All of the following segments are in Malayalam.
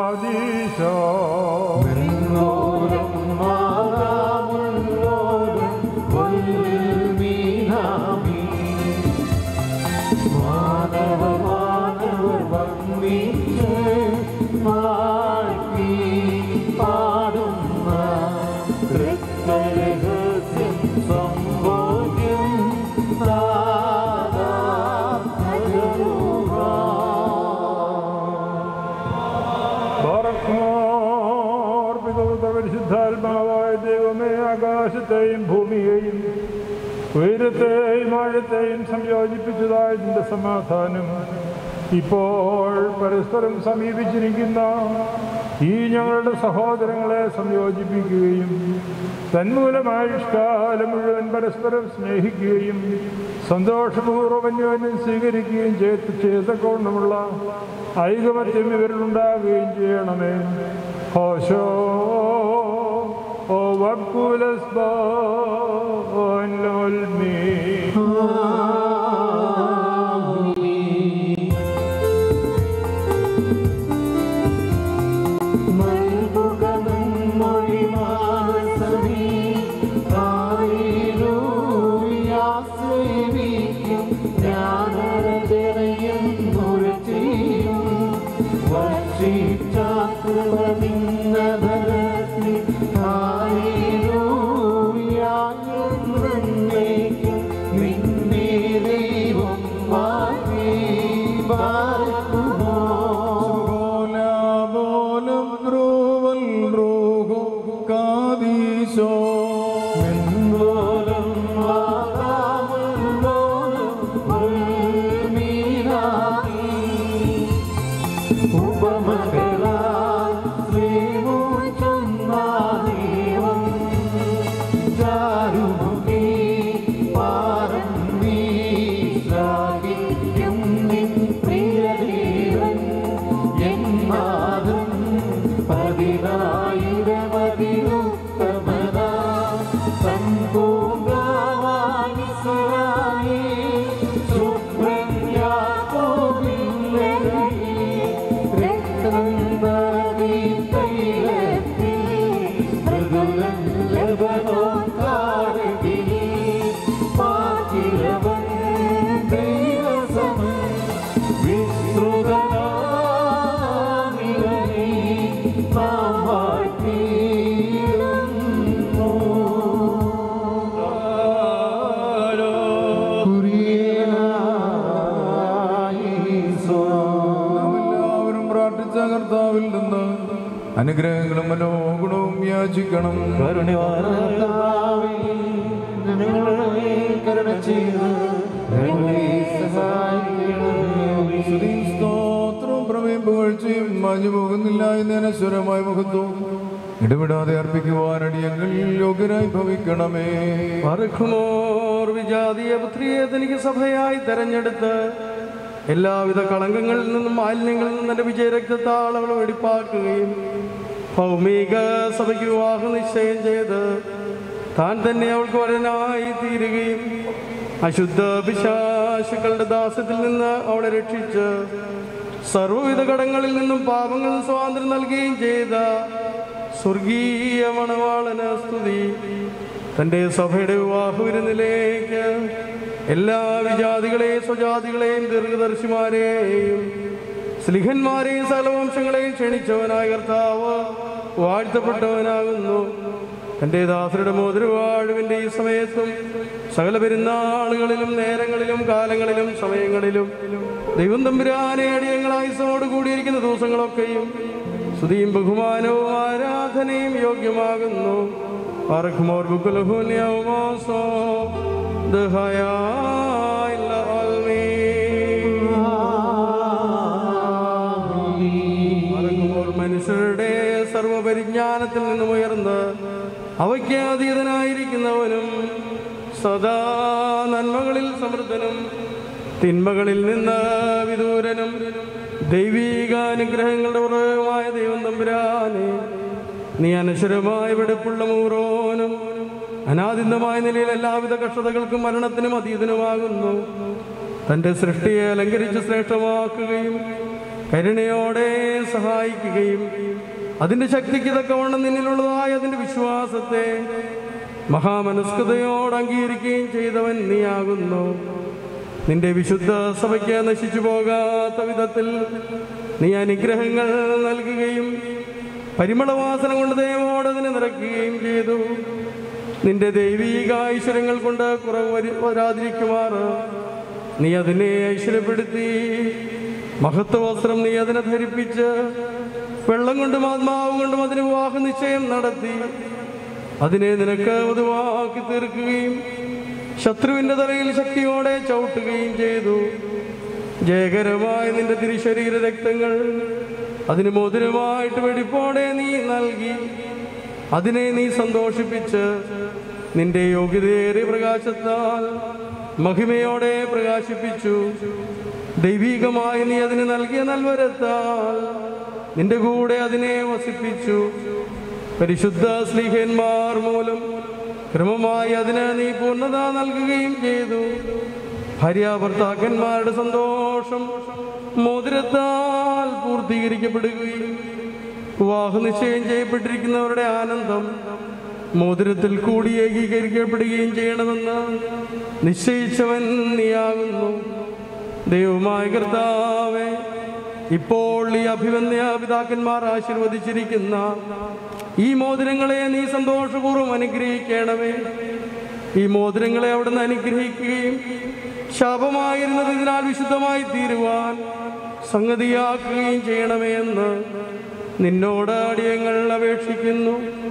കാദീശോ പരിശുദ്ധാത്മാവായ ദൈവമേ ആകാശത്തെയും ഭൂമിയെയും ഉയരത്തെയും ആഴത്തെയും സംയോജിപ്പിച്ചതായതിൻ്റെ സമാധാനം ഇപ്പോൾ പരസ്പരം സമീപിച്ചിരിക്കുന്ന ഈ ഞങ്ങളുടെ സഹോദരങ്ങളെ സംയോജിപ്പിക്കുകയും തന്മൂലമായുഷ്കാലം മുഴുവൻ പരസ്പരം സ്നേഹിക്കുകയും സന്തോഷപൂർവ്വം അന്യോന്യം സ്വീകരിക്കുകയും ചെയ്ത് ചെയ്തക്കൊണ്ടുമുള്ള ഐകമത്യം ഇവരിലുണ്ടാകുകയും ചെയ്യണമേ ഹോശോ ഓ വക്കുലസ് ലോൽമീ പോലും ധ്രുവൽ ധ്രുവോ കാദീശോ നാം എല്ലാവരും പ്രാർത്ഥിച്ച കർത്താവിൽ നിന്ന് അനുഗ്രഹങ്ങളും മനോഗുണവും യാചിക്കണം സ്തുതിയും സ്തോത്രവും പ്രമേയം പുകഴ്ചയും മാഞ്ഞു പോകുന്നില്ല എന്ന് അനശ്വരമായ മുഖത്വം ഇടപെടാതെ അർപ്പിക്കുവാൻ അടിയങ്ങൾ യോഗ്യരായി ഭവിക്കണമേ മറുക്കുമോർ വിജാതീയ പുത്രിയെ തനിക്ക് സഭയായി തെരഞ്ഞെടുത്ത് എല്ലാവിധ കളങ്കങ്ങളിൽ നിന്നും മാലിന്യങ്ങളിൽ നിന്നും തന്റെ വിജയരക്തത്താൽ അവളെ വെടിപ്പാക്കുകയും ഭൗമിക സഭയ്ക്ക് വിവാഹ നിശ്ചയം ചെയ്ത് താൻ തന്നെ അവൾക്ക് വരനായി തീരുകയും അശുദ്ധ പിശാശുക്കളുടെ ദാസ്യത്തിൽ നിന്ന് അവളെ രക്ഷിച്ച് സർവ്വവിധ കടങ്ങളിൽ നിന്നും പാപങ്ങളിൽ നിന്നും സ്വാതന്ത്ര്യം നൽകുകയും ചെയ്ത സ്വർഗീയ മണവാളന സ്തുതി തൻ്റെ സഭയുടെ വിവാഹവിരുന്നിലേക്ക് എല്ലാ വിജാതികളെയും സ്വജാതികളെയും ദീർഘദർശിമാരെയും സ്ലിഹന്മാരെയും സകലവംശങ്ങളെയും ക്ഷണിച്ചവനായ കർത്താവ് വാഴ്ത്തപ്പെട്ടവനാകുന്നു തൻ്റെ ദാസരുടെ മോതിരവാഴുവിൻ്റെ ഈ സമയത്തും സകല പെരുന്നാളുകളിലും നേരങ്ങളിലും കാലങ്ങളിലും സമയങ്ങളിലും ദൈവം തമ്പുരാനെ അടിയങ്ങളായുസോട് കൂടിയിരിക്കുന്ന ദിവസങ്ങളൊക്കെയും സ്തുതിയും ബഹുമാനവും ആരാധനയും യോഗ്യമാകുന്നു അർഖ്മോർ ബുക്കുലഹുന്യവുമാസോ ദഹായില്ല മറക്കുമ്പോൾ മനുഷ്യരുടെ സർവപരിജ്ഞാനത്തിൽ നിന്നും ഉയർന്ന് അവയ്ക്ക് അതീതനായിരിക്കുന്നവനും സദാ നന്മകളിൽ സമൃദ്ധനും തിന്മകളിൽ നിന്ന് വിദൂരനും ദൈവീകാനുഗ്രഹങ്ങളുടെ ഉറവുമായ ദൈവം തമ്പുരാനെ നീ അനശ്വരമായ വെടുപ്പുള്ള മൂറോനും അനാദിന്തമായ നിലയിൽ എല്ലാവിധ കഷ്ടതകൾക്കും മരണത്തിനും അതീതനുമാകുന്നു തൻ്റെ സൃഷ്ടിയെ അലങ്കരിച്ച് ശ്രേഷ്ഠമാക്കുകയും കരുണയോടെ സഹായിക്കുകയും അതിൻ്റെ ശക്തിക്ക് തക്കവണ്ണം നിന്നിലുള്ളതായ അതിൻ്റെ വിശ്വാസത്തെ മഹാമനസ്കതയോട് അംഗീകരിക്കുകയും ചെയ്തവൻ നീയാകുന്നു നിന്റെ വിശുദ്ധ സഭയ്ക്ക് നശിച്ചു പോകാത്ത വിധത്തിൽ നീ അനുഗ്രഹങ്ങൾ നൽകുകയും പരിമളവാസന കൊണ്ട് ദൈവമോട് അതിനെ നിറയ്ക്കുകയും ചെയ്തു നിന്റെ ദൈവീക ഐശ്വര്യങ്ങൾ കൊണ്ട് കുറവ് വരി- വരാതിരിക്കുമാറ് നീ അതിനെ ഐശ്വര്യപ്പെടുത്തി മഹത്വവസ്ത്രം നീ അതിനെ ധരിപ്പിച്ച് വെള്ളം കൊണ്ടും ആത്മാവ് കൊണ്ടും അതിന് വിവാഹ നിശ്ചയം നടത്തി അതിനെ നിനക്ക് ഒതുവാക്കി തീർക്കുകയും ശത്രുവിന്റെ തലയിൽ ശക്തിയോടെ ചവിട്ടുകയും ചെയ്തു ജയകരമായ നിന്റെ തിരുശരീര രക്തങ്ങൾ അതിന് മോതിരമായിട്ട് വെടിപ്പോടെ നീ നൽകി അതിനെ നീ സന്തോഷിപ്പിച്ച് നിന്റെ യോഗ്യതയേറിയ പ്രകാശത്താൽ മഹിമയോടെ പ്രകാശിപ്പിച്ചു ദൈവീകമായി നീ അതിന് നൽകിയ നൽവരത്താൽ നിന്റെ കൂടെ അതിനെ വസിപ്പിച്ചു പരിശുദ്ധ സ്ലീഹന്മാർ മൂലം ക്രമമായി അതിന് നീ പൂർണ്ണത നൽകുകയും ചെയ്തു ഭാര്യാഭർത്താക്കന്മാരുടെ സന്തോഷം മോതിരത്താൽ പൂർത്തീകരിക്കപ്പെടുകയും വിവാഹ നിശ്ചയം ചെയ്യപ്പെട്ടിരിക്കുന്നവരുടെ ആനന്ദം മോതിരത്തിൽ കൂടി ഏകീകരിക്കപ്പെടുകയും ചെയ്യണമെന്ന് നിശ്ചയിച്ചവൻ നീയാകുന്നു ദൈവമായ കർത്താവേ ഇപ്പോൾ ഈ അഭിവന്യ പിതാക്കന്മാർ ആശീർവദിച്ചിരിക്കുന്ന ഈ മോതിരങ്ങളെ നീ സന്തോഷപൂർവ്വം അനുഗ്രഹിക്കണമേ ഈ മോതിരങ്ങളെ അവിടുന്ന് അനുഗ്രഹിക്കുകയും ശാപമായിരുന്നത് ഇതിനാൽ വിശുദ്ധമായി തീരുവാൻ സംഗതിയാക്കുകയും ചെയ്യണമേ എന്ന് നിന്നോട് അടിയങ്ങൾ അപേക്ഷിക്കുന്നു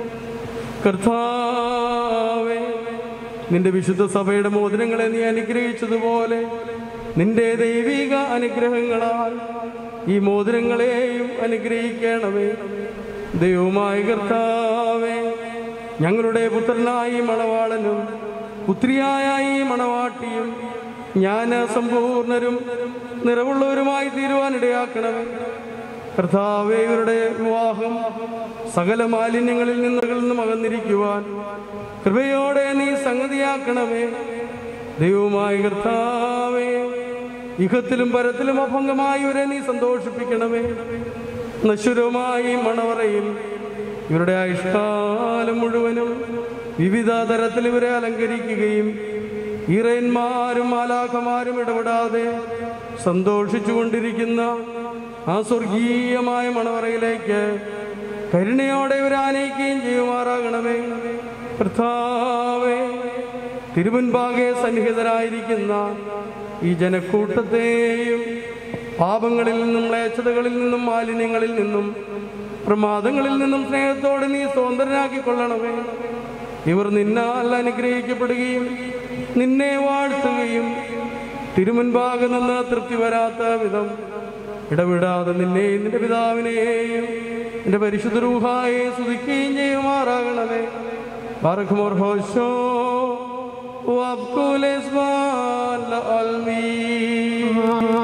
കർത്താവേ നിന്റെ വിശുദ്ധ സഭയുടെ മോതിരങ്ങളെ നീ അനുഗ്രഹിച്ചതുപോലെ നിന്റെ ദൈവിക അനുഗ്രഹങ്ങളാൽ ഈ മോതിരങ്ങളെയും അനുഗ്രഹിക്കണമേ ദൈവമായ കർത്താവേ ഞങ്ങളുടെ പുത്രനായി മണവാളനും പുത്രിയായ ഈ മണവാട്ടിയും ഞാൻ സമ്പൂർണരും നിറവുള്ളവരുമായി തീരുവാനിടയാക്കണമേ കർത്താവേ ഇവരുടെ വിവാഹം സകല മാലിന്യങ്ങളിൽ നിന്നുകളിൽ നിന്നും അകന്നിരിക്കുവാൻ കൃപയോടെ നീ സംഗതിയാക്കണമേ ദൈവമായ കർത്താവേ ഇഹത്തിലും പരത്തിലും അഭംഗമായി ഇവരെ നീ സന്തോഷിപ്പിക്കണമേ നശ്വരമായി മണവറയിൽ ഇവരുടെ ആയുഷ്കാലം മുഴുവനും വിവിധ തരത്തിൽ ഇവരെ അലങ്കരിക്കുകയും ഈറയന്മാരും മാലാഖമാരും ഇടപെടാതെ സന്തോഷിച്ചുകൊണ്ടിരിക്കുന്ന ആ സ്വർഗീയമായ മണവറയിലേക്ക് കരുണയോടെ ഇവരെ ആനയിക്കുകയും ചെയ്യുമാറാകണമേ കർത്താവേ തിരുമുൻപാകെ സന്നിഹിതരായിരിക്കുന്ന ഈ ജനക്കൂട്ടത്തെയും പാപങ്ങളിൽ നിന്നും മ്ലേച്ഛതകളിൽ നിന്നും മാലിന്യങ്ങളിൽ നിന്നും പ്രമാദങ്ങളിൽ നിന്നും സ്നേഹത്തോടെ നീ സ്വതന്ത്രനാക്കിക്കൊള്ളണമേ ഇവർ നിന്നാൽ അനുഗ്രഹിക്കപ്പെടുകയും നിന്നെ വാഴ്ത്തുകയും തിരുമുൻപാകെ നിന്ന് തൃപ്തി വരാത്ത വിധം ഇടവിടാതെ നിന്നെയും നിന്റെ പിതാവിനെയും നിന്റെ പരിശുദ്ധ രൂഹായെ സ്തുതിക്കുകയും ചെയ്യുമാറാകണമേ ബാറഖുമോർ ഹോശോ وابكوا الاسمان لألمين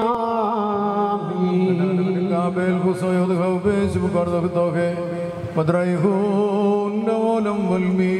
കാബേൽ ഹുസയോദ് ഹൗബേസ് ബുക്കാർദ ഖുദോഹെ പദ്രൈഹൂൻ നവലം വൽമീ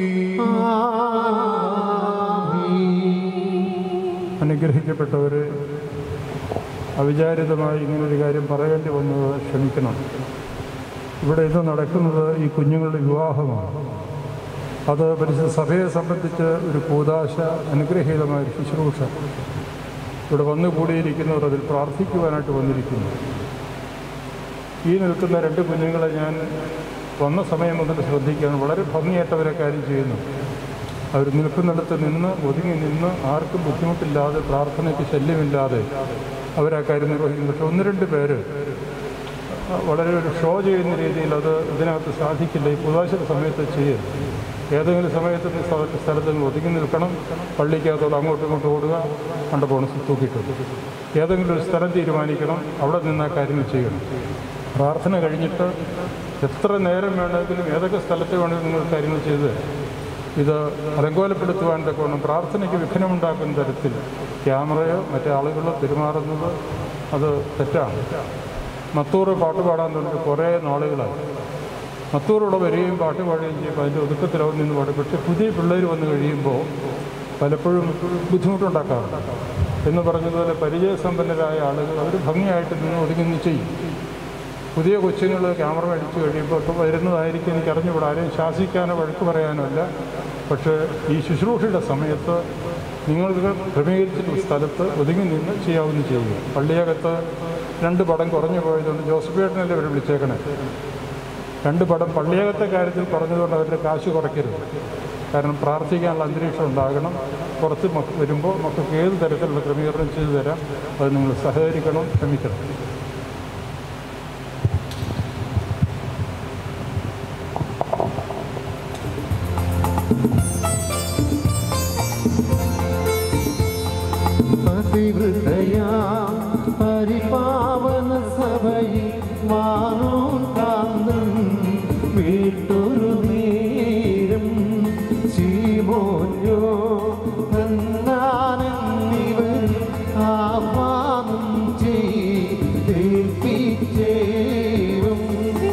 അനുഗ്രഹിക്കപ്പെട്ടവരെ അവിചാരിതമായി ഇങ്ങനൊരു കാര്യം പറയേണ്ടി വന്നത് ക്ഷമിക്കണം ഇവിടെ ഇത് നടക്കുന്നത് ഈ കുഞ്ഞുങ്ങളുടെ വിവാഹമാണ് അത് പരിശുദ്ധ സഭയെ സംബന്ധിച്ച് ഒരു കൂതാശ അനുഗ്രഹീതമായ ഒരു ശുശ്രൂഷ ഇവിടെ വന്നു കൂടിയിരിക്കുന്നവർ അതിൽ പ്രാർത്ഥിക്കുവാനായിട്ട് വന്നിരിക്കുന്നു ഈ നിൽക്കുന്ന രണ്ട് കുഞ്ഞുങ്ങളെ ഞാൻ വന്ന സമയം മുതൽ ശ്രദ്ധിക്കുകയാണ് വളരെ ഭംഗിയായിട്ടവരെ കാര്യം ചെയ്യുന്നു അവർ നിൽക്കുന്നിടത്ത് നിന്ന് ഒതുങ്ങി നിന്ന് ആർക്കും ബുദ്ധിമുട്ടില്ലാതെ പ്രാർത്ഥനയ്ക്ക് ശല്യമില്ലാതെ അവരാ കാര്യം നിർവഹിക്കുന്നു പക്ഷെ ഒന്ന് രണ്ട് പേര് വളരെ ഒരു ഷോ ചെയ്യുന്ന രീതിയിൽ അത് ഇതിനകത്ത് സാധിക്കില്ല ഈ പുതാശ സമയത്ത് ചെയ്യരുത് ഏതെങ്കിലും സമയത്ത് ഈ സ്ഥല- സ്ഥലത്ത് നിന്ന് ഒതുങ്ങി നിൽക്കണം പള്ളിക്കകത്തോട് അങ്ങോട്ടും ഇങ്ങോട്ടും ഓടുക കണ്ടപ്പോൾ തൂക്കിയിട്ടുണ്ട് ഏതെങ്കിലും ഒരു സ്ഥലം തീരുമാനിക്കണം അവിടെ നിന്ന് ആ കാര്യങ്ങൾ ചെയ്യണം പ്രാർത്ഥന കഴിഞ്ഞിട്ട് എത്ര നേരം വേണമെങ്കിലും ഏതൊക്കെ സ്ഥലത്ത് വേണമെങ്കിലും നിങ്ങൾ കാര്യങ്ങൾ ചെയ്ത് ഇത് അലങ്കോലപ്പെടുത്തുവാൻ തക്കവണ്ണം പ്രാർത്ഥനയ്ക്ക് വിഘ്നമുണ്ടാക്കുന്ന തരത്തിൽ ക്യാമറയോ മറ്റേ ആളുകളോ പെരുമാറുന്നത് അത് തെറ്റാണ് മത്തൂറ് പാട്ട് പാടാൻ തുടങ്ങി കുറേ നാളുകളായി മത്തൂറുള്ള വരികയും പാട്ട് പാടുകയും ചെയ്യുമ്പോൾ അതിൻ്റെ ഒതുക്കത്തിൽ അവർ നിന്ന് പാടും പക്ഷേ പുതിയ പിള്ളേർ വന്നു കഴിയുമ്പോൾ പലപ്പോഴും ബുദ്ധിമുട്ടുണ്ടാക്കാറുണ്ട് എന്ന് പറഞ്ഞതുപോലെ പരിചയസമ്പന്നരായ ആളുകൾ അവർ ഭംഗിയായിട്ട് നിന്ന് ഒതുങ്ങി നിന്ന് ചെയ്യും പുതിയ കൊച്ചുങ്ങൾ ക്യാമറ മേടിച്ച് കഴിയുമ്പോൾ ഇപ്പോൾ വരുന്നതായിരിക്കും എനിക്ക് അറിഞ്ഞുകൂടാ ആരെയും ശാസിക്കാനോ വഴക്ക് പറയാനോ അല്ല പക്ഷേ ഈ ശുശ്രൂഷയുടെ സമയത്ത് നിങ്ങൾക്ക് ക്രമീകരിച്ചിട്ടുള്ള സ്ഥലത്ത് ഒതുങ്ങി നിന്ന് ചെയ്യാവുന്ന ചെയ്യുക പള്ളിയകത്ത് രണ്ട് പടം കുറഞ്ഞു പോയതുകൊണ്ട് ജോസഫേട്ടനല്ലേ ഇവർ വിളിച്ചേക്കണേ രണ്ട് പടം പള്ളിയകത്തെ കാര്യത്തിൽ പറഞ്ഞതുകൊണ്ട് അവരുടെ കാശ് കുറയ്ക്കരുത് കാരണം പ്രാർത്ഥിക്കാനുള്ള അന്തരീക്ഷം ഉണ്ടാകണം പുറത്ത് മക്ക വരുമ്പോൾ മക്കൾക്ക് ഏത് തരത്തിലുള്ള ക്രമീകരണം ചെയ്തു തരാം അത് നിങ്ങൾ സഹകരിക്കണം ശ്രമിക്കണം അതിവൃതയാ പരിപാവന സഭയിൽ മാറോൻ കാന്തൻ വീട്ടൊരു നേരം ചീമോഞ്ഞോ എന്നാനെന്നിവർ ആഹ്വാനം ചെയ്തേൽപ്പിച്ചേരും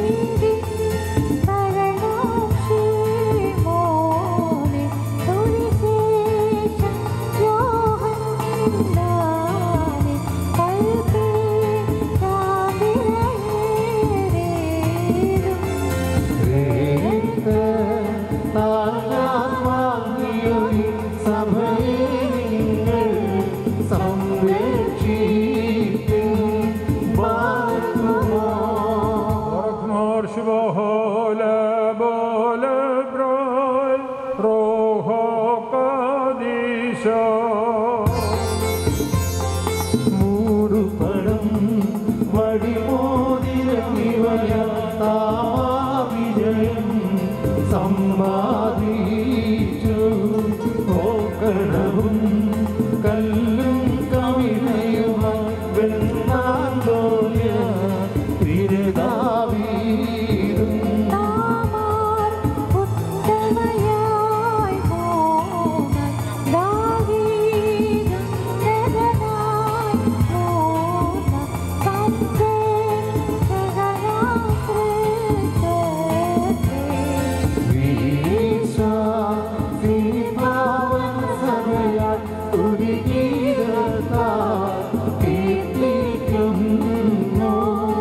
താങ്ങാൻ വാങ്ങിയൊരു സഭയെ നിങ്ങൾ സംരക്ഷിക്കും Balakumar Orkmor shvohole bole broi roho kadisha മൂടുപടം വഴിമോതിരവിജയം സമ്പാദിച്ചു പോക്കണവും കല്ലും കവിതയുമായി വെണ്ണാന്തോയ തിരുതാവീരും വീശ ശ്രീഭാവൻ സഭയാൽ ഉരുകിയതാ കീർത്തിക്കുന്നു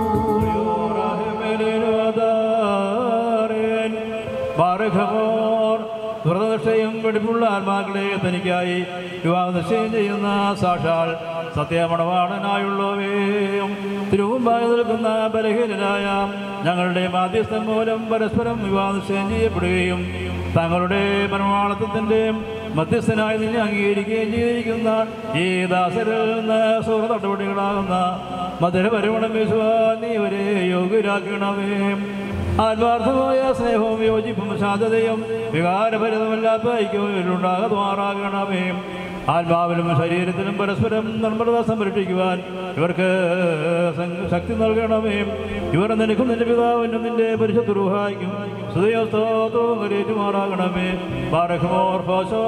ബാരഖമോർ വ്രതനിഷ്ഠയും വെടിപ്പുള്ള ആത്മാക്കളെ തനിക്കായി വിവാഹ നിശ്ചയം ചെയ്യുന്ന സാക്ഷാൽ സത്യമണവാളനായുള്ളവയും തിരുവുമ്പായി നിൽക്കുന്ന ബലഹീനരായ ഞങ്ങളുടെ മാധ്യസ്ഥം മൂലം പരസ്പരം വിവാഹ നിശ്ചയം ചെയ്യപ്പെടുകയും തങ്ങളുടെ പരമാളത്വത്തിൻ്റെ മധ്യസ്ഥനായി നിന്നെ അംഗീകരിക്കുകയും ചെയ്തിരിക്കുന്ന ഈ ദാസരിൽ നിന്ന് സുഹൃത്ത് നടപടികളാകുന്ന മധുരപരിമണം വീശുവാൻ നീ ഇവരെ യോഗ്യരാക്കണമേ ആത്മാർത്ഥമായ സ്നേഹവും യോജിപ്പും ശാന്തതയും വികാരഭരിതമല്ലാത്ത ഐക്യവും ഉണ്ടാകുമാറാകണമേ ആത്മാവിലും ശരീരത്തിലും പരസ്പരം നിർമ്മലത സംരക്ഷിക്കുവാൻ ഇവർക്ക് സം- ശക്തി നൽകണമേ ഇവർ നിനക്കും നിന്റെ പിതാവിനും നിന്റെ പരിശുദ്ധ രൂഹായിക്കും സ്തുതയോസ്തോത്രവും കരേറ്റുമാറാകണമേ ബാരഖമോർ ഫാശോ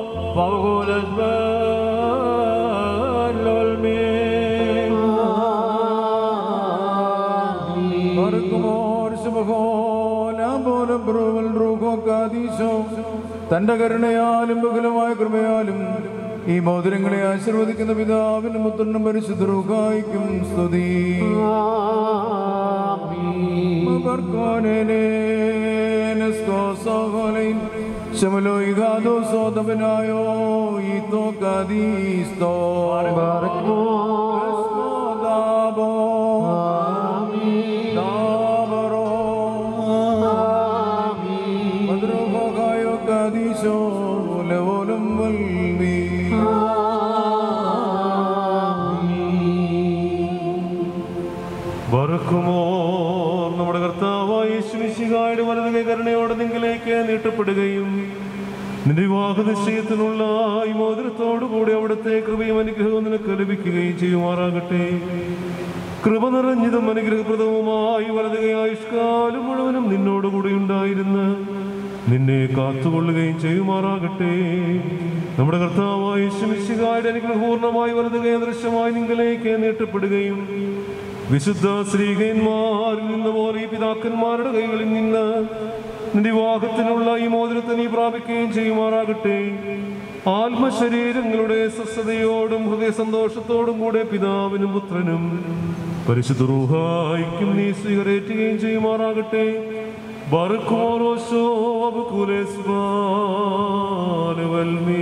തന്റെ കരുണയാലും ബഹുലമായ കൃപയാലും ഈ മോതിരങ്ങളെ ആശീർവദിക്കുന്ന പിതാവിനും പുത്രനും പരിശുദ്ധ റൂഹായിക്കും സ്തുതി ശമലോ ഇഗാദോ സോദബനായോ ഈത്തോ കദീസ്തോ ദാബോ ദാബറോ മദ്രൂഹായോ കദീശോ ലവോലം വൽമീ വറുക്കുമോ നമ്മുടെ കർത്താവായ യേശുമിശിഹായുടെ വലതുകൈ കരുണയോടെ നിങ്ങളിലേക്ക് നീട്ടപ്പെടുകയും നിന്റെ വിവാഹ നിശ്ചയത്തിനുള്ള ഈ മോതിരത്തോടുകൂടി അവിടുത്തെ കൃപയും അനുഗ്രഹവും നിനക്ക് ലഭിക്കുകയും ചെയ്യുമാറാകട്ടെ കൃപ നിറഞ്ഞതും അനുഗ്രഹപ്രദവുമായി വലതുകൈ ആയുഷ്കാലം മുഴുവനും നിന്നോടുകൂടി ഉണ്ടായിരുന്ന് നിന്നെ കാത്തുകൊള്ളുകയും ചെയ്യുമാറാകട്ടെ നമ്മുടെ കർത്താവായ യേശുമിശിഹായുടെ അനുഗ്രഹപൂർണ്ണമായി വലതുകൈ ദൃശ്യമായി നിങ്ങളിലേക്ക് നീട്ടപ്പെടുകയും വിശുദ്ധ ശ്രീകന്മാരിൽ നിന്ന് പോലെ ഈ പിതാക്കന്മാരുടെ കൈകളിൽ നിന്ന് നിന്റെ വിവാഹത്തിനുള്ള ഈ മോതിരത്തെ നീ പ്രാപിക്കുകയും ചെയ്യുമാറാകട്ടെ ആത്മശരീരങ്ങളുടെ സ്വസ്ഥതയോടും ഹൃദയ സന്തോഷത്തോടും കൂടെ പിതാവിനും പുത്രനും പരിശുദ്ധ റൂഹായിക്കും നീ സ്വീകരേറ്റുകയും ചെയ്യുമാറാകട്ടെ ബർക്കുമോറോശോ അബുക്കുലേസ്ബാനുവൽമീ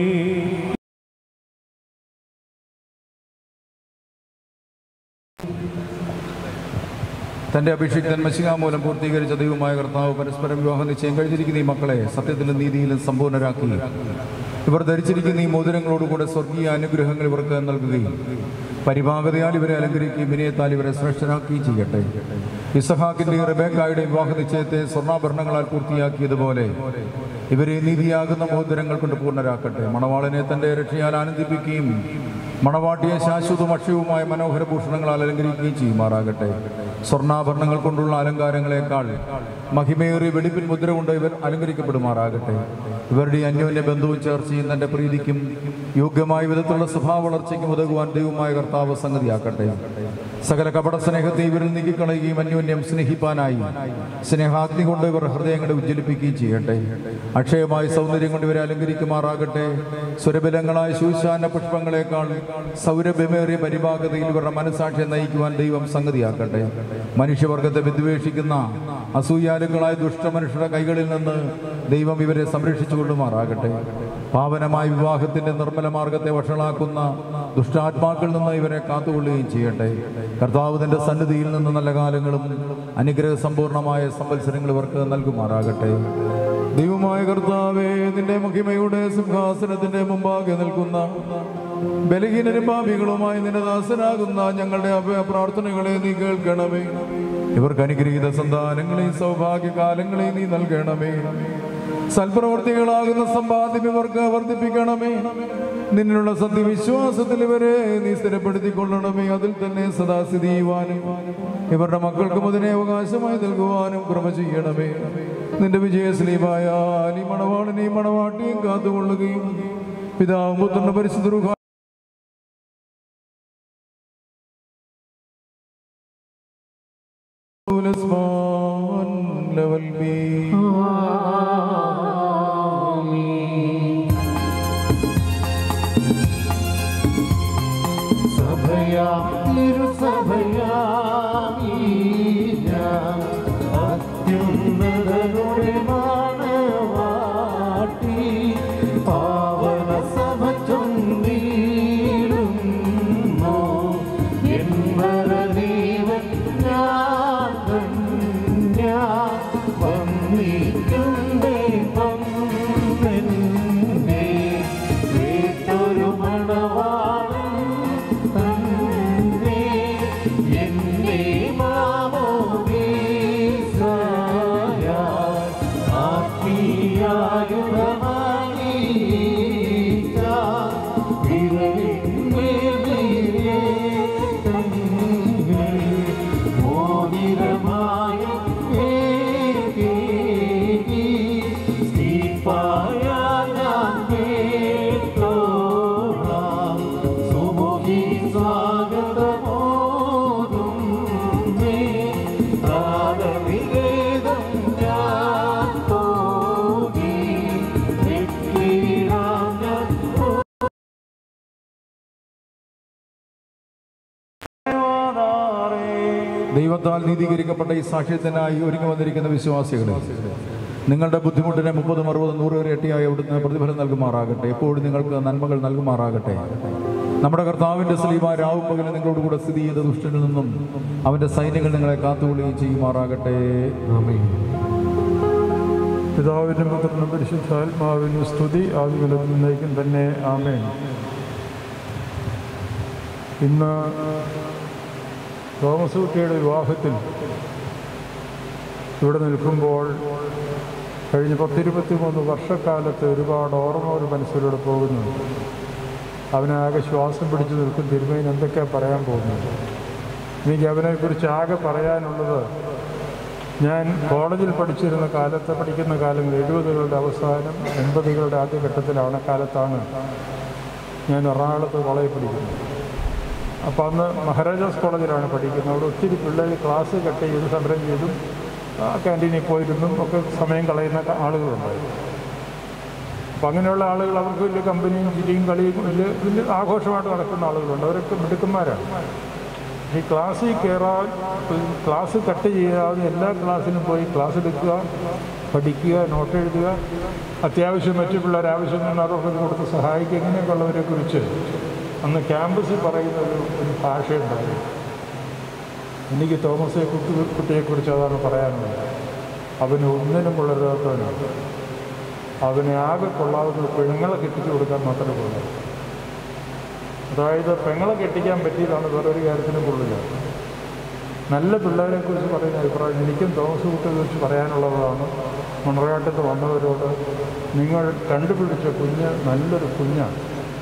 തന്റെ അഭിഷിക്തൻ മഷിക മൂലം പൂർത്തീകരിച്ച ദൈവമായ കർത്താവ് പരസ്പരം വിവാഹം നിശ്ചയം കഴിഞ്ഞിരിക്കുന്ന ഈ മക്കളെ സത്യത്തിലും നീതിയിലും സമ്പൂർണ്ണരാക്കി ഇവർ ധരിച്ചിരിക്കുന്ന ഈ മോതിരങ്ങളോടുകൂടെ സ്വർഗീയ അനുഗ്രഹങ്ങൾ ഇവർക്ക് നൽകുകയും പരിഭാഗതയാൽ ഇവരെ അലങ്കരിക്കുകയും വിനയത്താൽ ഇവരെ ശ്രേഷ്ഠരാക്കുകയും ചെയ്യട്ടെ ഇസഹാക്കിന്റെയും റബേക്കായുടെയും വിവാഹ നിശ്ചയത്തെ സ്വർണ്ണാഭരണങ്ങളാൽ പൂർത്തിയാക്കിയതുപോലെ ഇവരെ നീതിയാകുന്ന മോതിരങ്ങൾ കൊണ്ട് പൂർണ്ണരാക്കട്ടെ മണവാളനെ തന്റെ രക്ഷയാൽ ആനന്ദിപ്പിക്കുകയും മണവാട്ടിയെ ശാശ്വതവും അക്ഷയവുമായ മനോഹര ഭൂഷണങ്ങളാൽ അലങ്കരിക്കുകയും ചെയ്യുമാറാകട്ടെ സ്വർണ്ണാഭരണങ്ങൾ കൊണ്ടുള്ള അലങ്കാരങ്ങളെക്കാൾ മഹിമയേറിയ വെടിപ്പിൻ മുദ്ര കൊണ്ട് ഇവർ അലങ്കരിക്കപ്പെടുമാറാകട്ടെ ഇവരുടെ ഈ അന്യോന്യ ബന്ധവും ചേർച്ചയും തന്റെ പ്രീതിക്കും യോഗ്യമായ വിധത്തിലുള്ള സ്വഭാവ വളർച്ചയ്ക്കും ഉതകുവാൻ ദൈവമായ കർത്താവ് സംഗതിയാക്കട്ടെ സകല കപട സ്നേഹത്തെ ഇവരിൽ നീക്കിക്കളയുകയും അന്യോന്യം സ്നേഹിപ്പാനായി സ്നേഹാഗ്നി കൊണ്ട് ഇവർ ഹൃദയങ്ങളെ ഉജ്ജ്വലിപ്പിക്കുകയും ചെയ്യട്ടെ അക്ഷയമായ സൗന്ദര്യം കൊണ്ട് ഇവരെ അലങ്കരിക്കുമാറാകട്ടെ സുരബലങ്ങളായ ശൂശാന പുഷ്പങ്ങളെക്കാൾ സൗരഭ്യമേറിയ പരിഭാഗതയിൽ ഇവരുടെ മനസാക്ഷിയെ നയിക്കുവാൻ ദൈവം സംഗതിയാക്കട്ടെ മനുഷ്യവർഗത്തെ വിദ്വേഷിക്കുന്ന അസൂയാലുക്കളായ ദുഷ്ടമനുഷ്യരുടെ കൈകളിൽ നിന്ന് ദൈവം ഇവരെ സംരക്ഷിച്ചു കൊള്ളുമാറാകട്ടെ പാവനമായ വിവാഹത്തിന്റെ നിർമ്മല മാർഗത്തെ വഷളാക്കുന്ന ദുഷ്ടാത്മാക്കളിൽ നിന്ന് ഇവരെ കാത്തുകൊള്ളുകയും ചെയ്യട്ടെ കർത്താവ് തന്റെ സന്നിധിയിൽ നിന്ന് നല്ല കാലങ്ങളും അനുഗ്രഹ സമ്പൂർണമായ സംവത്സരങ്ങൾ ഇവർക്ക് നൽകുമാറാകട്ടെ ദൈവമായ കർത്താവേ നിന്റെ മഹിമയുടെ സിംഹാസനത്തിന്റെ മുമ്പാകെ നിൽക്കുന്ന ബലഹീനരും പാപികളുമായി നിന്റെ ദാസനാകുന്ന ഞങ്ങളുടെ അഭയ പ്രാർത്ഥനകളെ നീ കേൾക്കണമേ ഇവർക്ക് അനുഗ്രഹീത സന്താനങ്ങളെയും സൗഭാഗ്യകാലങ്ങളെയും നീ നൽകണമേ സൽപ്രവർത്തികളാകുന്ന സമ്പാദ്യം ഇവർക്ക് വർദ്ധിപ്പിക്കണമേ നിന്നിലുള്ള സത്യവിശ്വാസത്തിൽ ഇവരെ നീ സ്ഥിരപ്പെടുത്തിക്കൊള്ളണമേ അതിൽ തന്നെ സദാസ്ഥിതി ചെയ്യുവാനും ഇവരുടെ മക്കൾക്കും അതിനെ അവകാശമായി നൽകുവാനും ക്രമ ചെയ്യണമേ നിന്റെ വിജയശ്രീമായ ഈ മണവാളിനെയും മണവാട്ടിയും കാത്തുകൊള്ളുകയും പിതാവും പുത്രന്റെ പരിശുദ്ധ രൂപ level B. സഭയാ തിരുസഭയാമീ ഞാൻ അത്യുന്നതരുടെ മാണവാട്ടി പാവന സഭ ചൊന്നീടുന്നു എന്നീവൻ ഞാൻ ധന്യ വന്നിക്കും ദൈവം എന്നെ വീട്ടൊരു മണവാളൻ തന്നെ എന്നെ മാമോദീസായ ആത്മീയായുധമാനീച്ച വിരലിന്മേലിലെ തന്നെ മോതിരമായ ഏകീ സ്തീപായ ഞാൻ കേട്ടോളാം സുമുഖി സ്വാഗതമോതും മേ പ്രാതവിവേദം ഞാൻ പോകി വെക്കിടാം ഞാൻ ദൈവത്താൽ നീതീകരിക്കപ്പെട്ട ഈ സാക്ഷ്യത്തിനായി ഒരുങ്ങി വന്നിരിക്കുന്ന വിശ്വാസികളെ നിങ്ങളുടെ ബുദ്ധിമുട്ടിനെ മുപ്പതും അറുപതും നൂറ് ഇരട്ടിയായി അവിടുന്ന് പ്രതിഫലം നൽകുമാറാകട്ടെ എപ്പോഴും നിങ്ങൾക്ക് നന്മകൾ നൽകുമാറാകട്ടെ നമ്മുടെ കർത്താവിന്റെ സ്ലീമ രാവും പകലും നിങ്ങളോട് കൂടെ സ്ഥിതി ചെയ്ത ദുഷ്ടനിൽ നിന്നും അവന്റെ സൈന്യങ്ങൾ നിങ്ങളെ കാത്തുകൊള്ളുകയും ചെയ്യുമാറാകട്ടെ പിതാവിനും പുത്രനും പരിശുദ്ധാത്മാവിനും സ്തുതി ആദ്യമുള്ള എന്നേക്കും തന്നെ ആമേൻ ഇന്ന് തോമസ് കുട്ടിയുടെ വിവാഹത്തിൽ ഇവിടെ നിൽക്കുമ്പോൾ കഴിഞ്ഞ പത്തിരുപത്തി മൂന്ന് വർഷക്കാലത്ത് ഒരുപാട് ഓർമ്മകൾ മനസ്സിലൂടെ പോകുന്നുണ്ട് അവനാകെ ശ്വാസം പിടിച്ചു നിൽക്കും തിരുമേനി എന്തൊക്കെയാണ് പറയാൻ പോകുന്നത് എനിക്ക് അവനെക്കുറിച്ച് ആകെ പറയാനുള്ളത് ഞാൻ കോളേജിൽ പഠിച്ചിരുന്ന കാലത്ത് പഠിക്കുന്ന കാലങ്ങൾ എഴുപതുകളുടെ അവസാനം എൺപതുകളുടെ ആദ്യഘട്ടത്തിലാണ് കാലത്താണ് ഞാൻ എറണാകുളത്ത് കോളേജിൽ പഠിക്കുന്നത് അപ്പോൾ അന്ന് മഹാരാജാസ് കോളേജിലാണ് പഠിക്കുന്നത് അവിടെ ഒത്തിരി പിള്ളേർ ക്ലാസ് കട്ട് ചെയ്ത് സമരം ചെയ്തും ആ ക്യാൻറ്റീനിൽ പോയിരുന്നും ഒക്കെ സമയം കളയുന്ന ആളുകളുണ്ടായിരുന്നു അപ്പം അങ്ങനെയുള്ള ആളുകൾ അവർക്ക് വലിയ കമ്പനിയും ചിരിയും കളിയും വലിയ വലിയ ആഘോഷമായിട്ട് നടക്കുന്ന ആളുകളുണ്ട് അവരൊക്കെ മിടുക്കന്മാരാണ് ഈ ക്ലാസ്സിൽ കയറാൻ ക്ലാസ് കട്ട് ചെയ്യാതെ എല്ലാ ക്ലാസ്സിലും പോയി ക്ലാസ് എടുക്കുക പഠിക്കുക നോട്ട് എഴുതുക അത്യാവശ്യം മറ്റു പിള്ളേർ ആവശ്യം അവർക്ക് കൊടുത്ത് സഹായിക്കുക ഇങ്ങനെയൊക്കെയുള്ളവരെ കുറിച്ച് അന്ന് ക്യാമ്പസിൽ പറയുന്ന ഒരു ഒരു ഭാഷയുണ്ടായിരുന്നു എനിക്ക് തോമസ് കുട്ടി കുട്ടിയെക്കുറിച്ച് അതാണ് പറയാനുള്ളത് അവന് ഒന്നിനും കൊള്ളരുതാത്തവനാണ് അവനെ ആകെ കൊള്ളാവുന്ന പെണ്ണുങ്ങളെ കെട്ടിച്ചു കൊടുക്കാൻ മാത്രമേ കൊള്ളൂ അതായത് പെങ്ങളെ കെട്ടിക്കാൻ പറ്റിയതാണ് വേറൊരു കാര്യത്തിനും കൊള്ളില്ല നല്ല പിള്ളേരെ കുറിച്ച് പറയുന്ന അഭിപ്രായം എനിക്കും തോമസ് കുട്ടിയെ കുറിച്ച് പറയാനുള്ളതാണ് മണർകാട്ടത്ത് വന്നവരോട് നിങ്ങൾ കണ്ടുപിടിച്ച കുഞ്ഞ് നല്ലൊരു കുഞ്ഞാണ്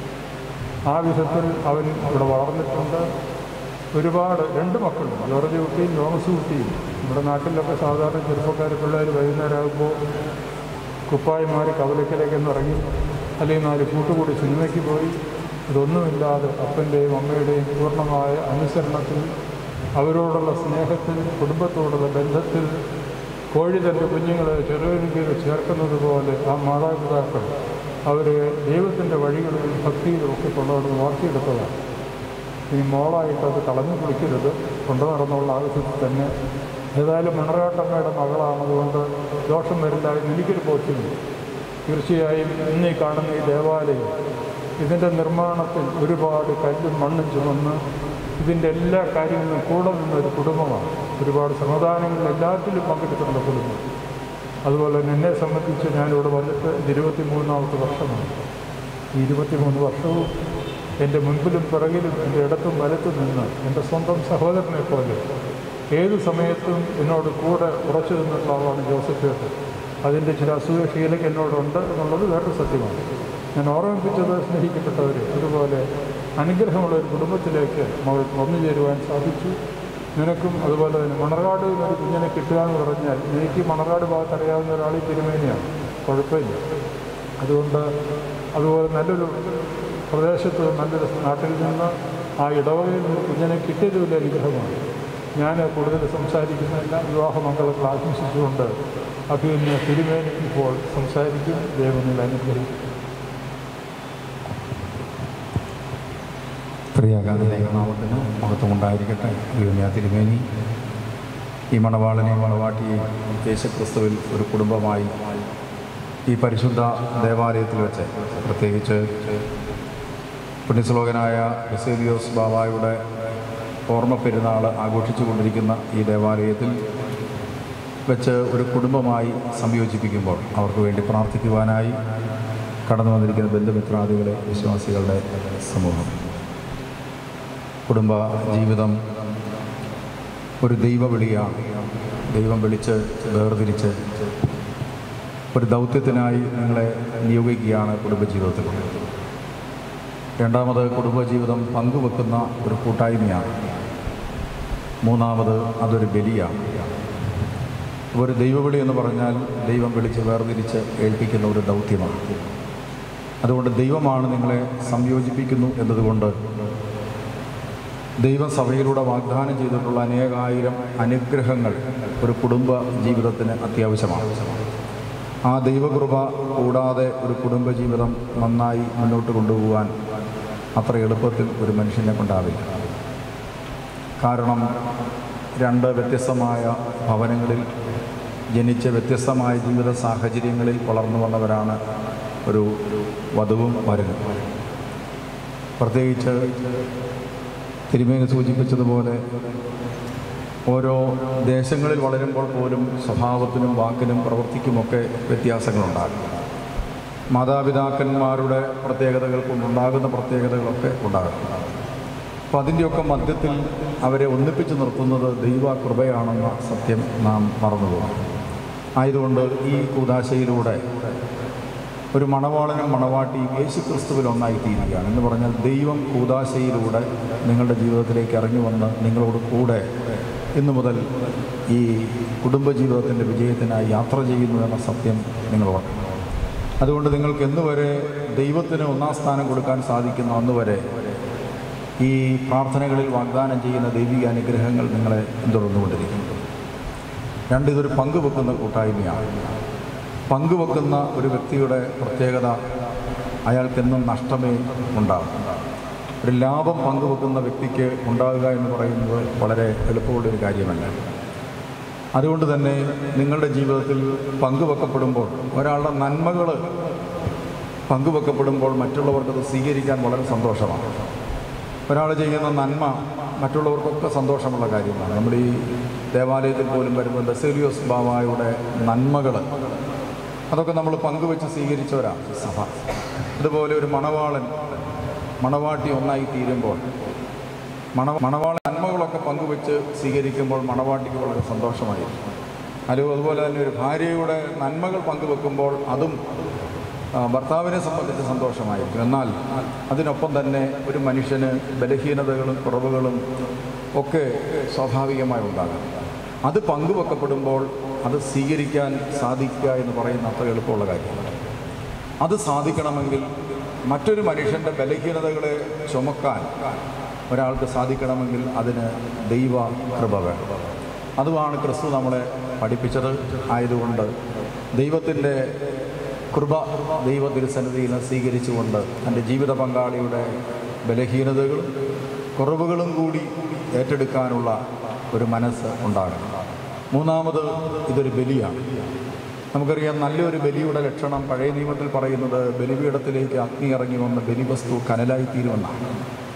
ആ വിധത്തിൽ അവൻ ഇവിടെ വളർന്നിട്ടുണ്ട് ഒരുപാട് രണ്ട് മക്കളുണ്ട് ജോർജ് കുട്ടിയും തോമസ് കുട്ടിയും നമ്മുടെ നാട്ടിലൊക്കെ സാധാരണ ചെറുപ്പക്കാർ പിള്ളേർ വൈകുന്നേരം ആകുമ്പോൾ കുപ്പായി മാറി കവലക്കലേക്കൊന്ന് ഇറങ്ങി അല്ലെങ്കിൽ നാല് കൂട്ടുകൂടി സിനിമയ്ക്ക് പോയി ഇതൊന്നുമില്ലാതെ അപ്പൻ്റെയും അമ്മയുടെയും പൂർണ്ണമായ അനുസരണത്തിൽ അവരോടുള്ള സ്നേഹത്തിൽ കുടുംബത്തോടുള്ള ബന്ധത്തിൽ കോഴി തൻ്റെ കുഞ്ഞുങ്ങളെ ചെറുകിൽ ചേർക്കുന്നത് പോലെ ആ മാതാപിതാക്കൾ അവരെ ദൈവത്തിൻ്റെ വഴികളിലും ഭക്തിയിലും ഒക്കെ കൊണ്ടുവന്ന് വളർത്തിയെടുത്തതാണ് ഇനി മോളായിട്ട് അത് കളഞ്ഞു കുളിക്കരുത് കൊണ്ടു നടന്നുള്ള ആവശ്യത്തിൽ തന്നെ ഏതായാലും മണറാട്ടമ്മയുടെ മകളാണതുകൊണ്ട് ദോഷം വരില്ല എന്ന് എനിക്കൊരു ബോധ്യമുണ്ട് തീർച്ചയായും ഇന്ന് ഈ കാണുന്ന ഈ ദേവാലയം ഇതിൻ്റെ നിർമ്മാണത്തിൽ ഒരുപാട് കല്ലും മണ്ണും ചുമന്ന് ഇതിൻ്റെ എല്ലാ കാര്യങ്ങളും കൂടെ നിന്ന ഒരു കുടുംബമാണ് ഒരുപാട് സമാധാനങ്ങളിൽ എല്ലാത്തിലും പങ്കെടുത്തിട്ടുള്ള കുടുംബം അതുപോലെ തന്നെ എന്നെ സംബന്ധിച്ച് ഞാനിവിടെ വന്നിട്ട് ഇത് ഇരുപത്തി മൂന്നാമത്തെ വർഷമാണ് ഈ ഇരുപത്തിമൂന്ന് വർഷവും എൻ്റെ മുൻപിലും പിറകിലും എൻ്റെ ഇടത്തും വലത്തും നിന്ന് എൻ്റെ സ്വന്തം സഹോദരനെ പോലെ ഏത് സമയത്തും എന്നോട് കൂടെ ഉറച്ചു നിന്നുള്ള ആളാണ് ജോസഫ് ചേട്ടൻ അതിൻ്റെ ചില അസൂയശീലം എന്നോടുണ്ട് എന്നുള്ളത് വേറൊരു സത്യമാണ് ഞാൻ ഓർമ്മിപ്പിച്ചത് സ്നേഹിക്കപ്പെട്ടവർ അതുപോലെ അനുഗ്രഹമുള്ള ഒരു കുടുംബത്തിലേക്ക് മകൾ വന്നു ചേരുവാൻ സാധിച്ചു നിനക്കും അതുപോലെ തന്നെ മണർകാട് ഒരു കുഞ്ഞിനെ കിട്ടുക എന്ന് പറഞ്ഞാൽ എനിക്ക് മണർകാട് ഭാഗത്ത് അറിയാവുന്ന ഒരാൾ ഈ തിരുമേനിയാണ് കുഴപ്പമില്ല അതുകൊണ്ട് അതുപോലെ നല്ലൊരു പ്രദേശത്ത് നല്ലൊരു നാട്ടിൽ നിന്ന് ആ ഇടവകയിൽ നിന്ന് കുഞ്ഞിനെ കിട്ടിയത് വലിയ അനുഗ്രഹമാണ് ഞാൻ കൂടുതൽ സംസാരിക്കുന്നില്ല വിവാഹമംഗളങ്ങൾ ആശംസിച്ചുകൊണ്ട് അഭിമന്യ തിരുമേനി ഇപ്പോൾ സംസാരിക്കും ദൈവങ്ങൾ അനുഗ്രഹിക്കും പ്രിയാകാന്തിനാമത്തിന് മഹത്വമുണ്ടായിരിക്കട്ടെ ദൈവമേ തിരുമേനി ഈ മണവാളനെയും മണവാട്ടിയെയും യേശുക്രിസ്തുവിൽ ഒരു കുടുംബമായി ഈ പരിശുദ്ധ ദേവാലയത്തിൽ വെച്ച് പ്രത്യേകിച്ച് പുണ്യശ്ലോകനായ ബസേലിയോസ് ബാബായുടെ ഓർമ്മ പെരുന്നാൾ ആഘോഷിച്ചു കൊണ്ടിരിക്കുന്ന ഈ ദേവാലയത്തിൽ വെച്ച് ഒരു കുടുംബമായി സംയോജിപ്പിക്കുമ്പോൾ അവർക്ക് വേണ്ടി പ്രാർത്ഥിക്കുവാനായി കടന്നു വന്നിരിക്കുന്ന ബന്ധുമിത്രാദികളെ വിശ്വാസികളുടെ സമൂഹം കുടുംബ ജീവിതം ഒരു ദൈവവിളിയാണ് ദൈവം വിളിച്ച് വേർതിരിച്ച് ഒരു ദൗത്യത്തിനായി നിങ്ങളെ നിയോഗിക്കുകയാണ് കുടുംബജീവിതത്തിൽ രണ്ടാമത് കുടുംബജീവിതം പങ്കുവെക്കുന്ന ഒരു കൂട്ടായ്മയാണ് മൂന്നാമത് അതൊരു ബലിയാണ് ഒരു ദൈവവിളി എന്ന് പറഞ്ഞാൽ ദൈവം വിളിച്ച് വേർതിരിച്ച് ഏൽപ്പിക്കുന്ന ഒരു ദൗത്യമാണ് അതുകൊണ്ട് ദൈവമാണ് നിങ്ങളെ സംയോജിപ്പിക്കുന്നു എന്നതുകൊണ്ട് ദൈവസഭയിലൂടെ വാഗ്ദാനം ചെയ്തിട്ടുള്ള അനേകായിരം അനുഗ്രഹങ്ങൾ ഒരു കുടുംബ ജീവിതത്തിന് അത്യാവശ്യമാണ് ആ ദൈവകൃപ കൂടാതെ ഒരു കുടുംബജീവിതം നന്നായി മുന്നോട്ട് കൊണ്ടുപോകാൻ അത്ര എളുപ്പത്തിൽ ഒരു മനുഷ്യനെ കൊണ്ടാവില്ല കാരണം രണ്ട് വ്യത്യസ്തമായ ഭവനങ്ങളിൽ ജനിച്ച വ്യത്യസ്തമായ ജീവിത സാഹചര്യങ്ങളിൽ വളർന്നു വന്നവരാണ് ഒരു വധുവും വരനും പ്രത്യേകിച്ച് തിരുമേനി സൂചിപ്പിച്ചതുപോലെ ഓരോ ദേശങ്ങളിൽ വളരുമ്പോൾ പോലും സ്വഭാവത്തിനും വാക്കിനും പ്രവൃത്തിക്കുമൊക്കെ വ്യത്യാസങ്ങളുണ്ടാകും മാതാപിതാക്കന്മാരുടെ പ്രത്യേകതകൾ കൊണ്ടുണ്ടാകുന്ന പ്രത്യേകതകളൊക്കെ ഉണ്ടാകും അപ്പോൾ അതിൻ്റെയൊക്കെ മധ്യത്തിൽ അവരെ ഒന്നിപ്പിച്ച് നിർത്തുന്നത് ദൈവ കൃപയാണെന്ന സത്യം നാം മറന്നുപോകും ആയതുകൊണ്ട് ഈ കൂതാശയിലൂടെ ഒരു മണവാളനും മണവാട്ടിയും യേശു ക്രിസ്തുവിൽ ഒന്നായി തീരുകയാണ് എന്ന് പറഞ്ഞാൽ ദൈവം കൂതാശയിലൂടെ നിങ്ങളുടെ ജീവിതത്തിലേക്ക് ഇറങ്ങി വന്ന് നിങ്ങളോട് കൂടെ ഇന്നു മുതൽ ഈ കുടുംബജീവിതത്തിൻ്റെ വിജയത്തിനായി യാത്ര ചെയ്യുന്നു എന്ന സത്യം നിങ്ങൾ ഓർക്കണം അതുകൊണ്ട് നിങ്ങൾക്ക് എന്ന് വരെ ദൈവത്തിന് ഒന്നാം സ്ഥാനം കൊടുക്കാൻ സാധിക്കുന്ന അന്ന് വരെ ഈ പ്രാർത്ഥനകളിൽ വാഗ്ദാനം ചെയ്യുന്ന ദൈവിക അനുഗ്രഹങ്ങൾ നിങ്ങളെ പിന്തുടർന്നുകൊണ്ടിരിക്കും രണ്ട് ഇതൊരു പങ്കുവെക്കുന്ന കൂട്ടായ്മയാണ് പങ്കുവെക്കുന്ന ഒരു വ്യക്തിയുടെ പ്രത്യേകത അയാൾക്കെന്നും നഷ്ടമേ ഉണ്ടാകും ഒരു ലാഭം പങ്കുവെക്കുന്ന വ്യക്തിക്ക് ഉണ്ടാകുക എന്ന് പറയുന്നത് വളരെ എളുപ്പമുള്ളൊരു കാര്യമല്ല അതുകൊണ്ട് തന്നെ നിങ്ങളുടെ ജീവിതത്തിൽ പങ്കുവെക്കപ്പെടുമ്പോൾ ഒരാളുടെ നന്മകൾ പങ്കുവെക്കപ്പെടുമ്പോൾ മറ്റുള്ളവർക്കത് സ്വീകരിക്കാൻ വളരെ സന്തോഷമാണ് ഒരാൾ ചെയ്യുന്ന നന്മ മറ്റുള്ളവർക്കൊക്കെ സന്തോഷമുള്ള കാര്യമാണ് നമ്മൾ ഈ ദേവാലയത്തിൽ പോലും വരുമ്പോൾ ബസേലിയോസ് ബാവായുടെ നന്മകൾ അതൊക്കെ നമ്മൾ പങ്കുവെച്ച് സ്വീകരിച്ചവരാണ് സഭ അതുപോലെ ഒരു മണവാളൻ മണവാട്ടി ഒന്നായി തീരുമ്പോൾ മണ മണവാള നന്മകളൊക്കെ പങ്കുവെച്ച് സ്വീകരിക്കുമ്പോൾ മണവാട്ടിക്ക് വളരെ സന്തോഷമായിരിക്കും അല്ലോ അതുപോലെ തന്നെ ഒരു ഭാര്യയുടെ നന്മകൾ പങ്കുവെക്കുമ്പോൾ അതും ആ, ഭർത്താവിനെ സംബന്ധിച്ച് സന്തോഷമായിരിക്കും എന്നാൽ അതിനൊപ്പം തന്നെ ഒരു മനുഷ്യന് ബലഹീനതകളും കുറവുകളും ഒക്കെ സ്വാഭാവികമായി ഉണ്ടാകും അത് പങ്കുവെക്കപ്പെടുമ്പോൾ അത് സ്വീകരിക്കാൻ സാധിക്കുക എന്ന് പറയുന്ന അത്ര എളുപ്പമുള്ള കാര്യമാണ് അത് സാധിക്കണമെങ്കിൽ മറ്റൊരു മനുഷ്യൻ്റെ ബലഹീനതകളെ ചുമക്കാൻ ഒരാൾക്ക് സാധിക്കണമെങ്കിൽ അതിന് ദൈവ കൃപ വേണം അതുമാണ് ക്രിസ്തു നമ്മളെ പഠിപ്പിച്ചത് ആയതുകൊണ്ട് ദൈവത്തിൻ്റെ കൃപ ദൈവ തിരുസന്നിധിയിൽ സ്വീകരിച്ചുകൊണ്ട് തൻ്റെ ജീവിത പങ്കാളിയുടെ ബലഹീനതകളും കുറവുകളും കൂടി ഏറ്റെടുക്കാനുള്ള ഒരു മനസ്സ് ഉണ്ടാകണം മൂന്നാമത് ഇതൊരു ബലിയാണ് നമുക്കറിയാം നല്ലൊരു ബലിയുടെ ലക്ഷണം പഴയ നിയമത്തിൽ പറയുന്നത് ബലിപീഠത്തിലേക്ക് അഗ്നി ഇറങ്ങി വന്ന് ബലിവസ്തു കനലായി തീരുമെന്നാണ്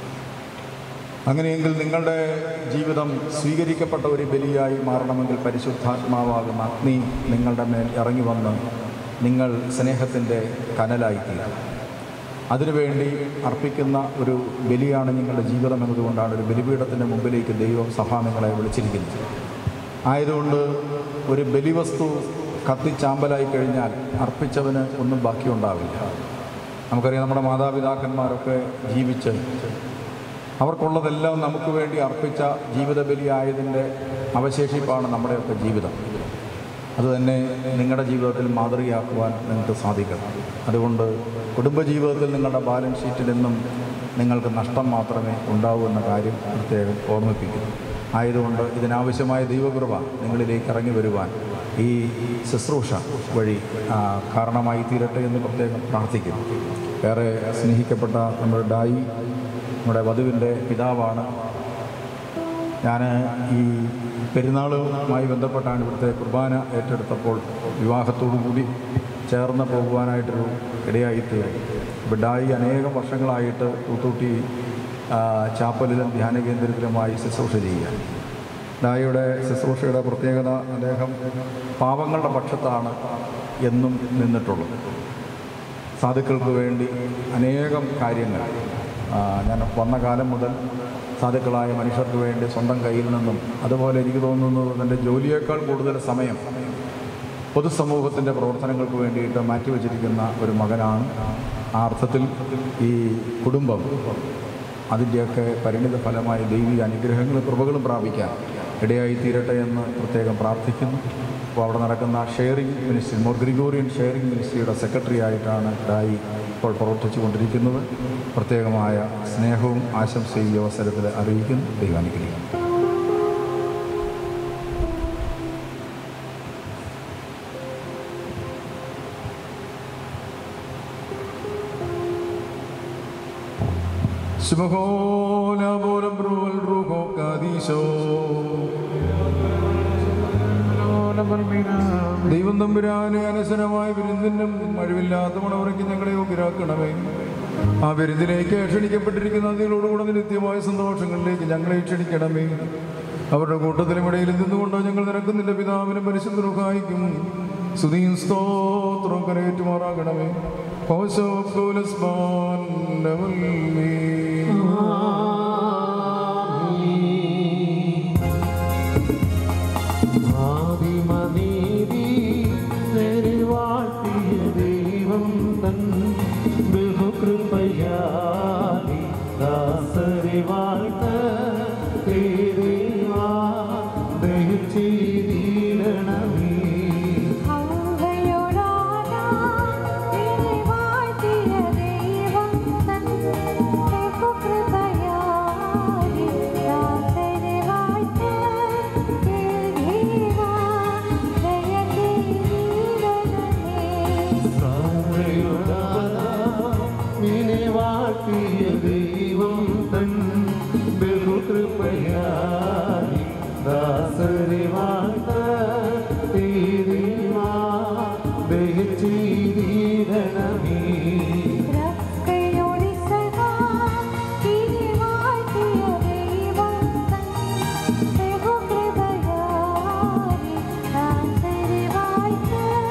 അങ്ങനെയെങ്കിൽ നിങ്ങളുടെ ജീവിതം സ്വീകരിക്കപ്പെട്ട ഒരു ബലിയായി മാറണമെങ്കിൽ പരിശുദ്ധാത്മാവാകുന്ന അഗ്നി നിങ്ങളുടെ മേൽ ഇറങ്ങി വന്ന് നിങ്ങൾ സ്നേഹത്തിൻ്റെ കനലായി തീരണം അതിനുവേണ്ടി അർപ്പിക്കുന്ന ഒരു ബലിയാണ് നിങ്ങളുടെ ജീവിതം എന്നതുകൊണ്ടാണ് ഒരു ബലിപീഠത്തിൻ്റെ മുമ്പിലേക്ക് ദൈവം സഭ നിങ്ങളെ വിളിച്ചിരിക്കുന്നത് ആയതുകൊണ്ട് ഒരു ബലിവസ്തു കത്തിച്ചാമ്പലായി കഴിഞ്ഞാൽ അർപ്പിച്ചവന് ഒന്നും ബാക്കിയുണ്ടാവില്ല നമുക്കറിയാം നമ്മുടെ മാതാപിതാക്കന്മാരൊക്കെ ജീവിച്ച് അവർക്കുള്ളതെല്ലാം നമുക്ക് വേണ്ടി അർപ്പിച്ച ജീവിത ബലിയായതിൻ്റെ അവശേഷിപ്പാണ് നമ്മുടെയൊക്കെ ജീവിതം അതുതന്നെ നിങ്ങളുടെ ജീവിതത്തിൽ മാതൃകയാക്കുവാൻ നിങ്ങൾക്ക് സാധിക്കണം അതുകൊണ്ട് കുടുംബജീവിതത്തിൽ നിങ്ങളുടെ ബാലൻസ് ഷീറ്റിൽ നിന്നും നിങ്ങൾക്ക് നഷ്ടം മാത്രമേ ഉണ്ടാവൂ എന്ന കാര്യം പ്രത്യേകം ഓർമ്മിപ്പിക്കുന്നു ആയതുകൊണ്ട് ഇതിനാവശ്യമായ ദൈവകൃപ നിങ്ങളിലേക്ക് ഇറങ്ങി വരുവാൻ ഈ ശുശ്രൂഷ വഴി ആ, കാരണമായി തീരട്ടെ എന്ന് പ്രത്യേകം പ്രാർത്ഥിക്കുന്നു ഏറെ സ്നേഹിക്കപ്പെട്ട നമ്മുടെ ഡായി നമ്മുടെ വധുവിൻ്റെ പിതാവാണ് ഞാൻ ഈ പെരുന്നാളുമായി ബന്ധപ്പെട്ടാണ് ഇവിടുത്തെ കുർബാന ഏറ്റെടുത്തപ്പോൾ വിവാഹത്തോടു കൂടി ചേർന്ന് പോകുവാനായിട്ടൊരു ഇടയായിത്തീരും ബിഡായി അനേകം വർഷങ്ങളായിട്ട് തൂത്തൂട്ടി ആ, ചാപ്പലിലും ധ്യാന കേന്ദ്രത്തിലുമായി ശുശ്രൂഷ ചെയ്യുക ഡായിയുടെ ശുശ്രൂഷയുടെ പ്രത്യേകത അദ്ദേഹം പാവങ്ങളുടെ പക്ഷത്താണ് എന്നും നിന്നിട്ടുള്ളത് സാധുക്കൾക്ക് വേണ്ടി അനേകം കാര്യങ്ങൾ ആ, ഞാൻ വന്ന കാലം മുതൽ സാധുക്കളായ മനുഷ്യർക്ക് വേണ്ടി സ്വന്തം കയ്യിൽ നിന്നും അതുപോലെ എനിക്ക് തോന്നുന്നത് തൻ്റെ ജോലിയേക്കാൾ കൂടുതൽ സമയം പൊതുസമൂഹത്തിൻ്റെ പ്രവർത്തനങ്ങൾക്ക് വേണ്ടിയിട്ട് മാറ്റിവെച്ചിരിക്കുന്ന ഒരു മകനാണ് ആ അർത്ഥത്തിൽ ഈ കുടുംബം അതിൻ്റെയൊക്കെ പരിണിത ഫലമായി ദൈവിക അനുഗ്രഹങ്ങളും കൃപകളും പ്രാപിക്കാൻ ഇടയായി തീരട്ടെ എന്ന് പ്രത്യേകം പ്രാർത്ഥിക്കുന്നു അപ്പോൾ അവിടെ നടക്കുന്ന sharing ministry Mor Gregorian sharing മിനിസ്ട്രിയുടെ സെക്രട്ടറി ആയിട്ടാണ് ഡായി ഇപ്പോൾ പ്രവർത്തിച്ചു കൊണ്ടിരിക്കുന്നത് പ്രത്യേകമായ സ്നേഹവും ആശംസയും ഈ അവസരത്തിൽ അറിയിക്കുന്നു ദൈവാനുഗ്രഹിക്കും Subhanahu ruho kadisho ദൈവം തമ്പുരാനെ അനസരമായ വിരുന്നിനും മഴവില്ലാത്ത മണവറയ്ക്ക് ഞങ്ങളെ യോഗ്യരാക്കണമേ ആ വിരുന്നിലേക്ക് ക്ഷണിക്കപ്പെട്ടിരിക്കുന്ന അതികളോടുകൂടെ നിത്യമായ സന്തോഷങ്ങളിലേക്ക് ഞങ്ങളെ ക്ഷണിക്കണമേ അവരുടെ കൂട്ടത്തിലും ഇടയിൽ നിന്നുകൊണ്ട് ഞങ്ങൾ നിരക്കുന്നില്ല പിതാവിനും പരിശുദ്ധനുഹായിക്കും സ്തുതിയും സ്തോത്രവും കരയേറ്റുമാറാകണമേ ഓശോ പൗലസ്മാൻ നവൽമേ. ആദിമനീതി വാഴ്ത്തിയ ദൈവം തൻ ബഹുകൃപയാലി ദാസരെ വാഴ്ത്ത തേരേവാ ദയചെയ്തിടണമേ നിന്നെ വാഴ്ത്തിയ ദൈവം ദൈവം തൻ ബഹുകൃപയായി ദാസരെ വാഴ്ത്ത തീരുമാ ദയചെയ്തിടണമേ രക്ഷയോടെ സദാ തിരുവാഴ്ത്തിയ ദൈവം തൻ ബഹുകൃപയായി ദാസരെ വാഴ്ത്ത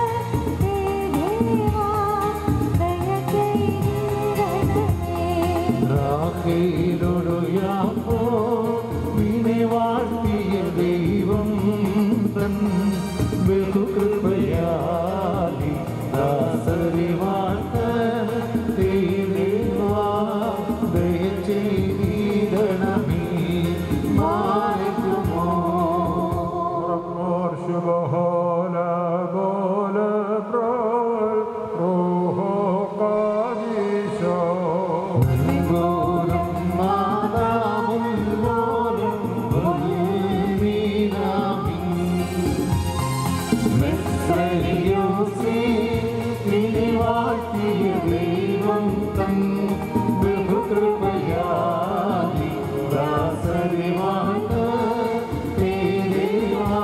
ദൈവമാ ദയ ചെയ്തിടണമേ രാഖേലൊരു യാപ്പോ വിനെ വാഴ്ത്തിയ ദൈവം തൻ ബഹുകൃപയാലി ദാസരി വാഴ്ത്ത തേരുവാ ദയ ചെയ്തിടണമേ മാറ്റുമോ شبهانا بول برول روح قديسا ഗോരം മാതാവും ഗോരം മീനാമി മെസ്സരിയോസി വാഴ്ത്തിയ ദൈവം തൻ ബഹുകൃപയാലി ദാസരി വാഴ്ത്ത തേരേവാ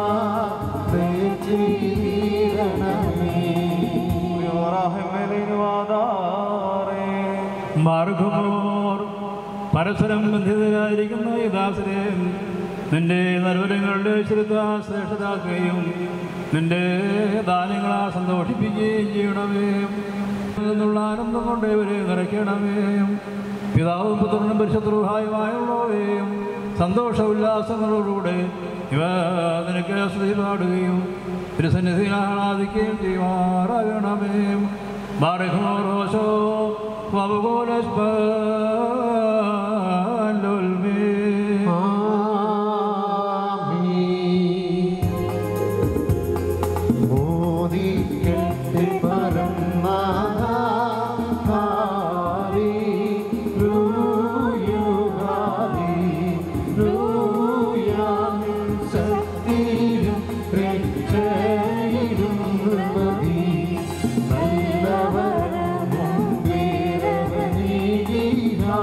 മാർഗമോർ പരസ്പരം ബന്ധിതരായിരിക്കുന്ന ഈ ദാസരെ നിന്റെ നരവരങ്ങളുടെ ശ്രദ്ധ ശ്രേഷ്ഠതാക്കുകയും നിന്റെ ദാനങ്ങളാ സന്തോഷിപ്പിക്കുകയും ചെയ്യണമേ എന്നുള്ള ആനന്ദം കൊണ്ട് ഇവരെ നിറയ്ക്കണമേ പിതാവും പുത്രനും പരിശുദ്ധഹായുമായുള്ളവയും സന്തോഷ ഉല്ലാസങ്ങളോടുകൂടെ ഇവ നിനക്ക് സ്തുതി പാടുകയും തിരുസന്നിധിയിൽ ആഹ്ലാദിക്കുകയും ചെയ്യുമാറാകണമേ ബാറഹോറോശോ വബുഗോലസ്ബലുൽമേ മോദിക്കട്ടെ പരമാധാ ഹാരി ലൂയുഹാരി ലൂയാമിൻ ശക്തിയും രക്ഷയിലും മതി നല്ലവരും വീരവനീഹാരി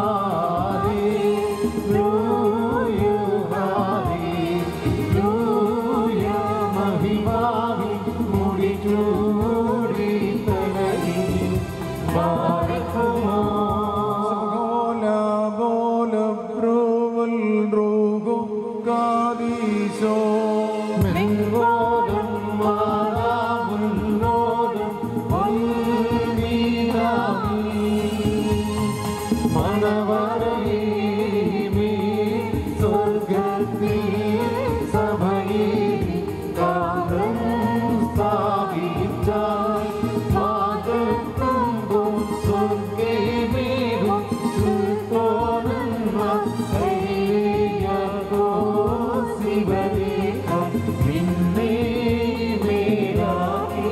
ലൂയുഹാരി ലൂയ മഹിമാവി മുടിചൂടി തലകി പാർക്കുമോ മെൻവോദം മാറാവുന്നോദം ഒന്നീനാമി മനവരമേ സ്വർഗത്തിൽ സഭയിൽ കാലം സ്ഥാപിച്ചാൽ മാതൃത്വം സ്വർഗമേവും ചുരുത്തോന്നുന്ന കൈയാകോ ശിവരേഖ നിന്നെ മേലാക്കി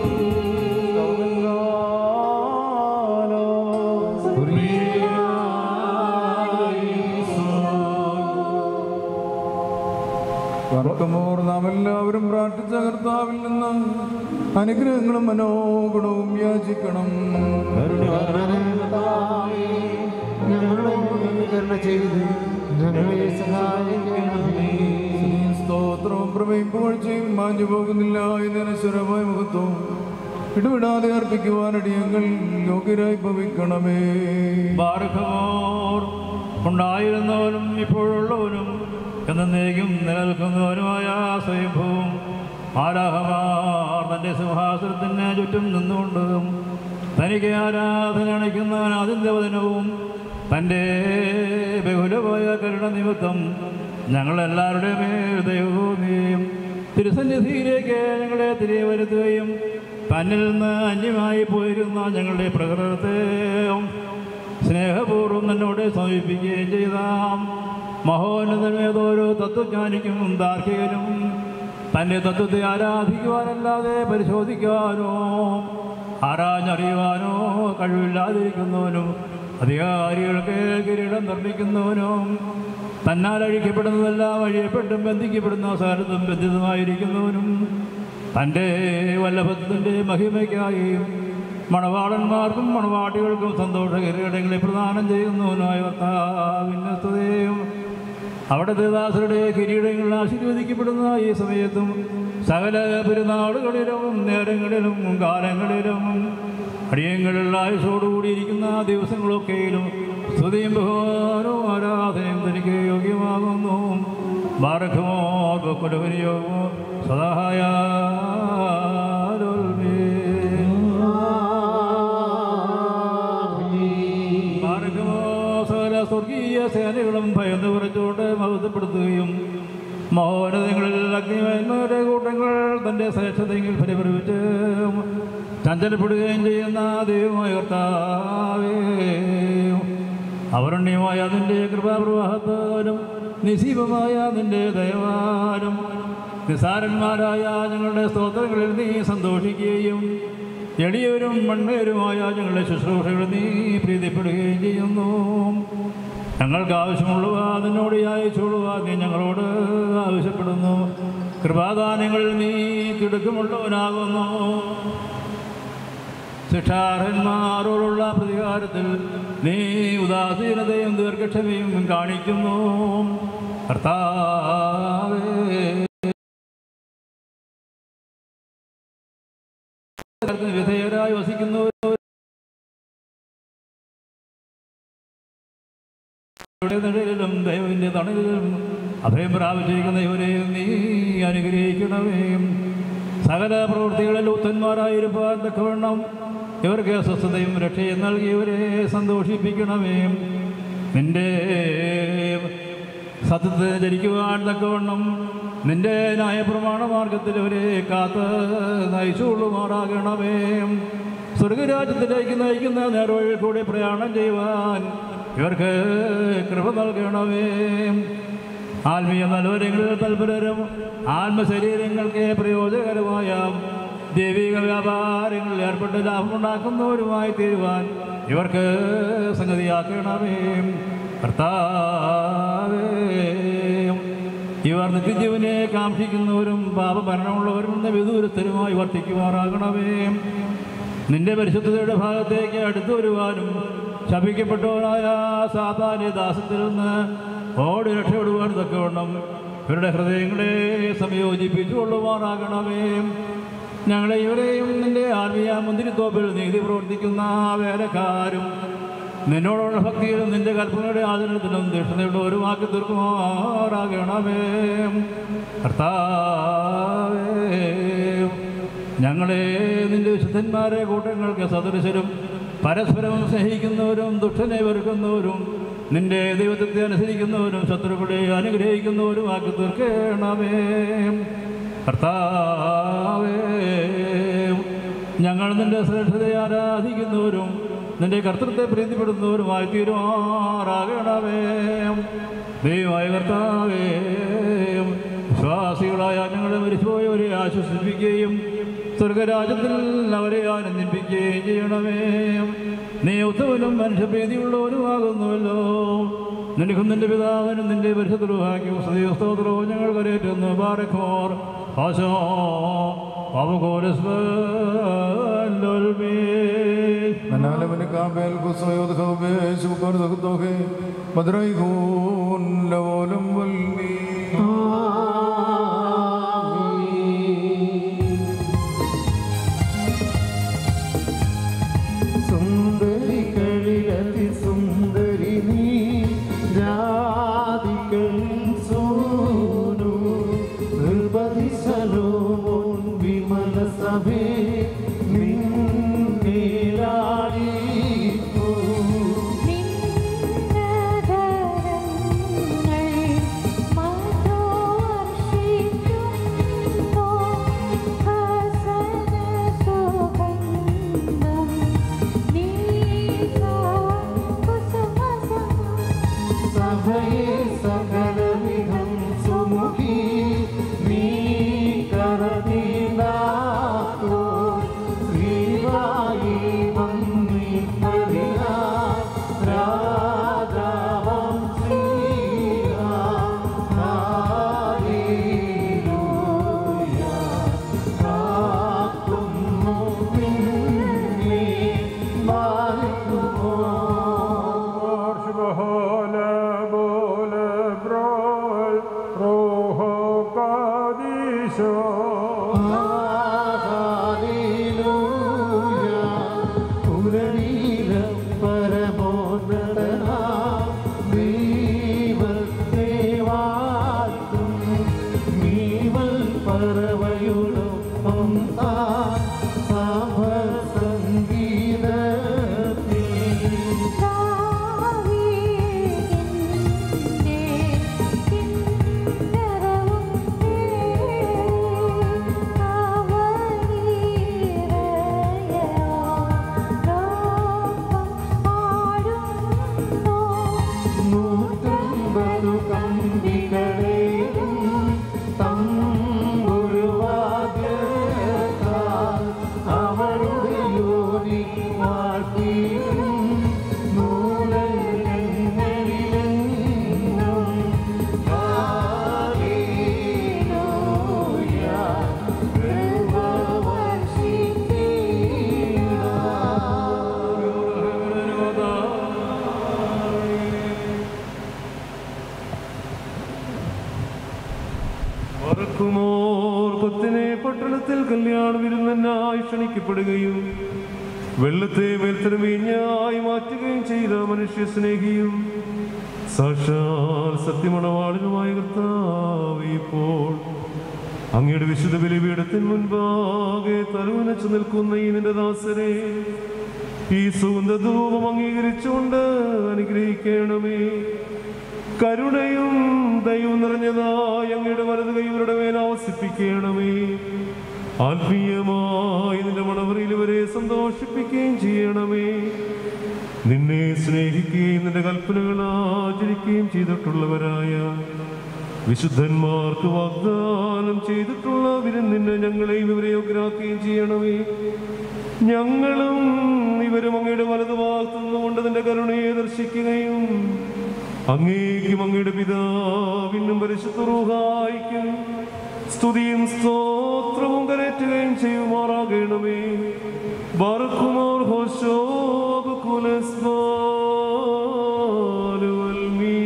വർക്കമോർ നാം എല്ലാവരും പ്രാർത്ഥിച്ച കർത്താവിൽ നിന്ന് അനുഗ്രഹങ്ങളും മനോഗുണവും യാചിക്കണം കരുണാകരനായ ഞങ്ങളോട് കരുണ ചെയ്ത് ഞങ്ങളെ സഹായിക്കണമേ സ്തോത്രവും പ്രമേയും പുകഴ്ചയും മാഞ്ഞു പോകുന്നില്ല എന്നനശ്വരമായ മുഖത്വം ഇടപെടാതെ അർപ്പിക്കുവാനടിയങ്ങൾ യോഗ്യരായി ഭവിക്കണമേ ബാർഖമോർ ഉണ്ടായിരുന്നവനും ഇപ്പോഴുള്ളവനും എന്നേക്കും നിലനിൽക്കുന്നവനുമായ സ്വയംഭവും ആരാഹമാർ തൻ്റെ സിംഹാസനത്തിന് ചുറ്റും നിന്നുകൊണ്ട് തനിക്ക് ആരാധന അണിക്കുന്നവൻ അതിൻ്റെ വചനവും തൻ്റെ ബഹുലമായ കരുണ നിമിത്തം ഞങ്ങളെല്ലാവരുടെ മേൽ ദൈവഭൂമിയും തിരുസന്നിധിയിലേക്ക് ഞങ്ങളെ തിരികെ വരുത്തുകയും തന്നിൽ നിന്ന് അന്യമായി പോയിരുന്ന ഞങ്ങളുടെ പ്രകൃതത്തെയും സ്നേഹപൂർവ്വം എന്നോട് സമീപിക്കുകയും ചെയ്ത മഹോന്നതമേതോരോ തത്വജ്ഞാനിക്കും ദാർഹികനും തൻ്റെ തത്വത്തെ ആരാധിക്കുവാനല്ലാതെ പരിശോധിക്കുവാനോ ആരാഞ്ഞറിയുവാനോ കഴിവില്ലാതിരിക്കുന്നവനും അധികാരികൾക്ക് കിരീടം നിർമ്മിക്കുന്നവനും തന്നാൽ അഴിക്കപ്പെടുന്നതെല്ലാം അഴിയപ്പെട്ടും ബന്ധിക്കപ്പെടുന്ന സ്ഥലത്തും ബന്ധിതമായിരിക്കുന്നവനും തൻ്റെ വല്ലഭത്തിൻ്റെ മഹിമയ്ക്കായി മണവാളന്മാർക്കും മണവാട്ടികൾക്കും സന്തോഷ കിരീടങ്ങളെ പ്രദാനം ചെയ്യുന്നവനായ കർത്താവിൻ്റെ സ്തുതിയും അവിടുത്തെ ദാസരുടെ കിരീടങ്ങൾ ആശീർവദിക്കപ്പെടുന്ന ഈ സമയത്തും സകല പെരുന്നാളുകളിലും നേരങ്ങളിലും കാലങ്ങളിലും അടിയങ്ങളിൽ ആയുസോടുകൂടിയിരിക്കുന്ന ദിവസങ്ങളൊക്കെയിലും സ്തുതിയും ബഹുമാനവും ആരാധനയും തനിക്ക് യോഗ്യമാകുന്നു ബാറഖമോ കൊലവരിയോഗമോ സദായ മാർഗമോ സകല സ്വർഗീയ സേനകളും ഭയന്ന് കുറച്ചുകൊണ്ട് മഹത്വപ്പെടുത്തുകയും മഹോന്നതങ്ങളിൽ അഗ്നിമന്മാരുടെ കൂട്ടങ്ങൾ തൻ്റെ ശ്രേഷ്ഠതയിൽ ഫലപ്രവിച്ച് ചഞ്ചലപ്പെടുകയും ചെയ്യുന്ന ദൈവമായ കർത്താവേ അവരണ്യമായ നിന്റെ കൃപാപ്രവാഹത്താലും നിസീപമായ നിന്റെ ദയവാനും നിസാരന്മാരായ ഞങ്ങളുടെ സ്തോത്രങ്ങളിൽ നീ സന്തോഷിക്കുകയും എളിയവരും മണ്ണേരുമായ ഞങ്ങളുടെ ശുശ്രൂഷകൾ നീ പ്രീതിപ്പെടുകയും ചെയ്യുന്നു ഞങ്ങൾക്ക് ആവശ്യമുള്ളവ നിന്നോട് അയച്ചുകൊള്ളുക നീ ഞങ്ങളോട് ആവശ്യപ്പെടുന്നു കൃപാദാനങ്ങളിൽ നീ കിടക്കുമുള്ളവനാകുന്നു ശിക്ഷാർഹന്മാരോടുള്ള പ്രതികാരത്തിൽ നീ ഉദാസീനതയും ദീർഘക്ഷമയും കാണിക്കുന്നു കർത്താവേ വിധേയരായി വസിക്കുന്നവരോ നിഴലിലും ദൈവത്തിന്റെ തണലിലും അഭയം പ്രാപിച്ചിരിക്കുന്ന ഇവരെയും നീ അനുഗ്രഹിക്കണമേ സകല പ്രവൃത്തികളിൽ ഉത്തന്മാരായിരിക്കാൻ തക്കവണ്ണം ഇവർക്ക് സ്വസ്ഥതയും രക്ഷയും നൽകിയവരെ സന്തോഷിപ്പിക്കണമേ നിന്റെ സത്യത്തെ ജനിക്കുവാൻ തക്കവണ്ണം നിന്റെ ന്യായപ്രമാണ മാർഗത്തിൽ അവരെ കാത്ത് നയിച്ചുകൊള്ളുമാറാകണമേ സ്വർഗരാജ്യത്തിലേക്ക് നയിക്കുന്ന നേർവഴിയിൽ കൂടി പ്രയാണം ചെയ്യുവാൻ ഇവർക്ക് കൃപ നൽകണമേ ആത്മീയ നൽവരങ്ങളിൽ തൽപരരും ആത്മശരീരങ്ങൾക്ക് പ്രയോജനകരമായ ദൈവിക വ്യാപാരങ്ങളിൽ ഏർപ്പെട്ട് ലാഭമുണ്ടാക്കുന്നവരുമായി തീരുവാൻ ഇവർക്ക് സംഗതിയാക്കണമേ കർത്താവേ ഇവർ നിത്യജീവനെ കാക്ഷിക്കുന്നവരും പാപഭരണമുള്ളവരും എന്ന വിദൂരസ്ഥരുമായി വർത്തിക്കുമാറാകണമേ നിന്റെ പരിശുദ്ധതയുടെ ഭാഗത്തേക്ക് അടുത്തു വരുവാനും ശപിക്കപ്പെട്ടവനായ സാധാന്യ ദാസത്തിൽ നിന്ന് ഓടി രക്ഷപ്പെടുവാൻ തക്കവണ്ണം ഇവരുടെ ഹൃദയങ്ങളെ സംയോജിപ്പിച്ചുകൊള്ളുവാനാകണമേ ഞങ്ങളെ ഇവരെയും നിന്റെ ആത്മീയ മുന്തിരിത്തോപ്പിൽ നീതി പ്രവർത്തിക്കുന്ന വേലക്കാരും നിന്നോടുള്ള ഭക്തിയിലും നിന്റെ കൽപ്പനയുടെ ആചരണത്തിലും ദക്ഷിണയുടെ ആക്കി തീർക്കുമാറാകണമേ കർത്താവേ ഞങ്ങളെ നിന്റെ വിശുദ്ധന്മാരെ കൂട്ടങ്ങൾക്ക് സദൃശരും പരസ്പരം സ്നേഹിക്കുന്നവരും ദുഷ്ടനെ വെറുക്കുന്നവരും നിന്റെ ദൈവത്തെ അനുസരിക്കുന്നവരും ശത്രുക്കളെ അനുഗ്രഹിക്കുന്നവരും ആക്കി തീർക്കണമേ കർത്താവേ ഞങ്ങൾ നിന്റെ ശ്രേഷ്ഠതയെ ആരാധിക്കുന്നവരും നിന്റെ കർത്തൃത്തെ പ്രീതിപ്പെടുന്നവരുമായി തീരുമാറാകണമേ ദൈവമായ കർത്താവേ വിശ്വാസികളായ ഞങ്ങളെ മരിച്ചുപോയവരെ ആശ്വസിപ്പിക്കുകയും സ്വർഗരാജ്യത്തിൽ അവരെ ആനന്ദിപ്പിക്കുകയും ചെയ്യണമേ നീ ഉത്തമനും മനുഷ്യപ്രീതിയുള്ളവനുമാകുന്നുവല്ലോ നിനക്കും നിന്റെ പിതാവിനും നിന്റെ പരിശുദ്ധവും സ്തുതിസ്തോത്രവും ഞങ്ങൾ കരയേറ്റുന്നു ബാരഖോർ ആശോ منال من كامل قصيد خوبه شكر دخدوه مدريكون لولم والمي സുന്ദരികളിലതി സുന്ദരി നീ ജാതികൾ സോനു നിർബധി സലോമോൻ വിമല സഭേ നിന്നിലാടിപ്പൂ നീ ക്ഷണിക്കപ്പെടുകയും വെള്ളത്തെ മേൽത്തരം വീഞ്ഞായി മാറ്റുകയും ചെയ്ത മനുഷ്യ സ്നേഹിയും സാക്ഷാൽ സത്യമണവാളിനുമായ കർത്താവ് ഇപ്പോൾ അങ്ങയുടെ വിശുദ്ധ ബലിപീഠത്തിന് മുൻപാകെ തലവനച്ചു നിൽക്കുന്ന ഈ നിന്റെ ദാസരെ ഈ സുഗന്ധധൂപം അംഗീകരിച്ചുകൊണ്ട് അനുഗ്രഹിക്കണമേ കരുണയും ദയവും നിറഞ്ഞതായി അങ്ങയുടെ വലത് കൈ ഇവരുടെ മേൽ ആവസിപ്പിക്കണമേ ആത്മീയമായി നിന്റെ മണവറിയിൽ ഇവരെ സന്തോഷിപ്പിക്കുകയും ചെയ്യണമേ നിന്നെ സ്നേഹിക്കുകയും നിന്റെ കൽപ്പനകൾ ആചരിക്കുകയും ചെയ്തിട്ടുള്ളവരായ വിശുദ്ധന്മാർക്ക് വാഗ്ദാനം ചെയ്തിട്ടുള്ള വിരുന്നിന് ഞങ്ങളെയും ഇവരെ യോഗ്യരാക്കുകയും ചെയ്യണമേ ഞങ്ങളും ഇവരും അങ്ങയുടെ വലതുഭാഗത്തു നിന്നുകൊണ്ട് നിന്റെ കരുണയെ ദർശിക്കുകയും അങ്ങേക്കും അങ്ങയുടെ പിതാവിനും പരിശുദ്ധ റൂഹായിക്കും സ്തുതിയും സ്തോത്രവും കരറ്റുകയും ചെയ്യുമാറാകണമേ ബർക്കുമോർ ഹോശോ കുലസ്മാലുവൽമീ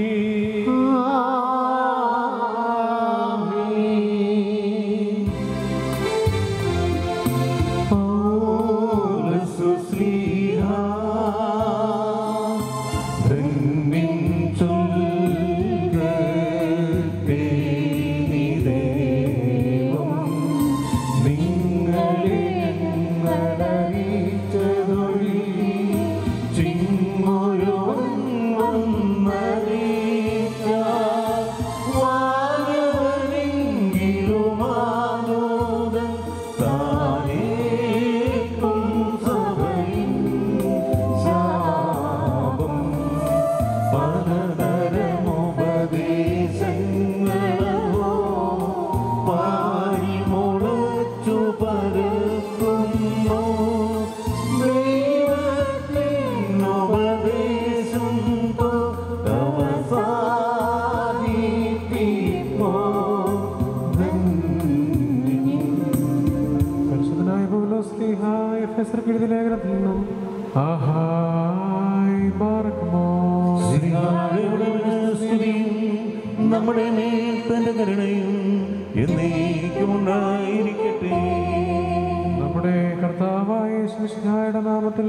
പരിശുദ്ധനായ പൗലോസ്ലിഹായ എഫെസർക്ക് എഴുതിയ ലേഖനത്തിൽ നിന്നും ആഹായ് ബാറക്കുമോ നമ്മുടെ മേൽ തന്റെ കരുണയും എന്നേക്കും ഉണ്ടായിരിക്കട്ടെ നമ്മുടെ കർത്താവായ യേശുമിശിഹായുടെ നാമത്തിൽ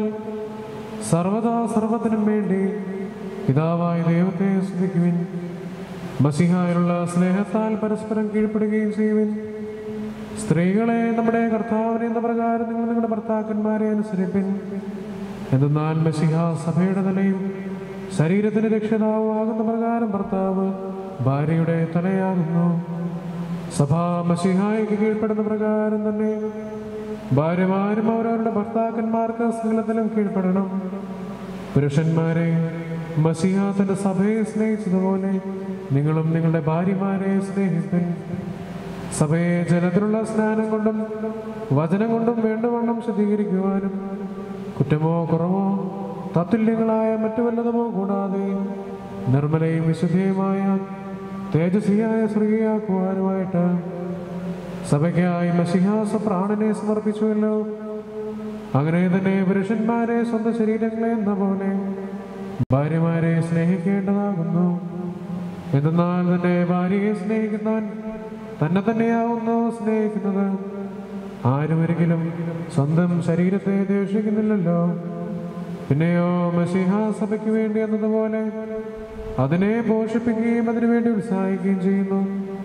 സർവദാ സർവത്തിനും വേണ്ടി പിതാവായ ദൈവത്തെ സ്തുതിക്കുവിൻ മസിഹായുള്ള സ്നേഹത്താൽ പരസ്പരം കീഴ്പ്പെടുകയും ചെയ്യുവിൻ സ്ത്രീകളെ നമ്മുടെ കർത്താവിനെ എന്ന പ്രകാരം നിങ്ങൾ നിങ്ങളുടെ ഭർത്താക്കന്മാരെ അനുസരിപ്പിൻ എന്തെന്നാൽ മസിഹ സഭയുടെ തലയും ശരീരത്തിന് രക്ഷിതാവും ആകുന്ന പ്രകാരം ഭർത്താവ് ഭാര്യയുടെ തലയാകുന്നു സഭ മസിഹായിക്ക് കീഴ്പ്പെടുന്ന പ്രകാരം തന്നെ ഭാര്യമാരും അവരവരുടെ ഭർത്താക്കന്മാർക്ക് സകലത്തിലും കീഴ്പ്പെടണം പുരുഷന്മാരെ മസിഹ തന്റെ സഭയെ സ്നേഹിച്ചതുപോലെ നിങ്ങളും നിങ്ങളുടെ ഭാര്യമാരെ സ്നേഹിപ്പിൻ സഭയെ ജലത്തിലുള്ള സ്നാനം കൊണ്ടും വചനം കൊണ്ടും വേണ്ടവണ്ണം ശുദ്ധീകരിക്കുവാനും കുറ്റമോ കുറവോ തത്തുല്യങ്ങളായ മറ്റു വല്ലതുമോ കൂടാതെ നിർമ്മലയും വിശുദ്ധയുമായ തേജസ്വിയായ സ്ത്രീയാക്കുവാനുമായിട്ട് സഭയ്ക്കായി മസിഹാസ പ്രാണനെ സമർപ്പിച്ചുവല്ലോ അങ്ങനെ തന്നെ പുരുഷന്മാരെ സ്വന്തം ശരീരങ്ങളെ എന്ന പോലെ ഭാര്യമാരെ സ്നേഹിക്കേണ്ടതാകുന്നു എന്തെന്നാൽ തന്റെ ഭാര്യയെ സ്നേഹിക്കുന്നവൻ തന്നെ തന്നെയാവുന്നു സ്നേഹിക്കുന്നത് ആരും ഒരിക്കലും സ്വന്തം ശരീരത്തെ ദേഷിക്കുന്നില്ലല്ലോ പിന്നെയോ മസിഹ സഭയ്ക്ക് വേണ്ടി എന്നതുപോലെ അതിനെ പോഷിപ്പിക്കുകയും അതിനുവേണ്ടി ഉത്സാഹിക്കുകയും ചെയ്യുന്നു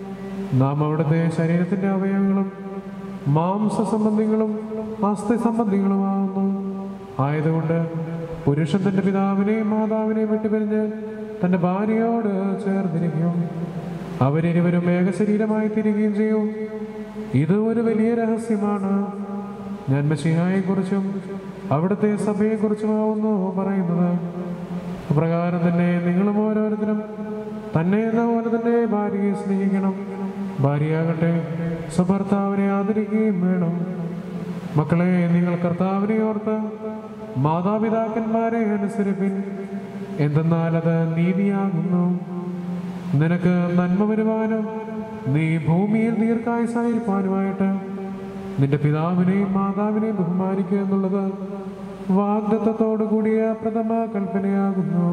നാം അവിടുത്തെ ശരീരത്തിന്റെ അവയവങ്ങളും മാംസ സംബന്ധികളും അസ്ഥി സംബന്ധികളുമാകുന്നു ആയതുകൊണ്ട് പുരുഷൻ തന്റെ പിതാവിനെയും മാതാവിനെയും വിട്ടുപിരിഞ്ഞ് തന്റെ ഭാര്യയോട് ചേർന്നിരിക്കും അവരിരുവരും ഏകശരീരമായി തിരികുകയും ചെയ്യും ഇത് ഒരു വലിയ രഹസ്യമാണ് ഞാൻ മഷിഹായെക്കുറിച്ചും അവിടുത്തെ സഭയെക്കുറിച്ചുമാവുന്നു പറയുന്നത് അപ്രകാരം തന്നെ നിങ്ങളും ഓരോരുത്തരും തന്നെ എന്ന പോലെ തന്നെ ഭാര്യയെ സ്നേഹിക്കണം ഭാര്യയാകട്ടെ സ്വഭർത്താവിനെ ആദരിക്കുകയും വേണം മക്കളെ നിങ്ങൾ കർത്താവിനെ ഓർത്ത് മാതാപിതാക്കന്മാരെ അനുസരിപ്പിൻ എന്തെന്നാൽ അത് നീതിയാകുന്നു നിനക്ക് നന്മ വരുവാനും നീ ഭൂമിയിൽ ദീർഘായുസായിരിക്കാനുമായിട്ട് നിന്റെ പിതാവിനെയും മാതാവിനെയും ബഹുമാനിക്കുക എന്നുള്ളത് വാഗ്ദത്തത്തോടു കൂടിയ പ്രഥമ കൽപ്പനയാകുന്നു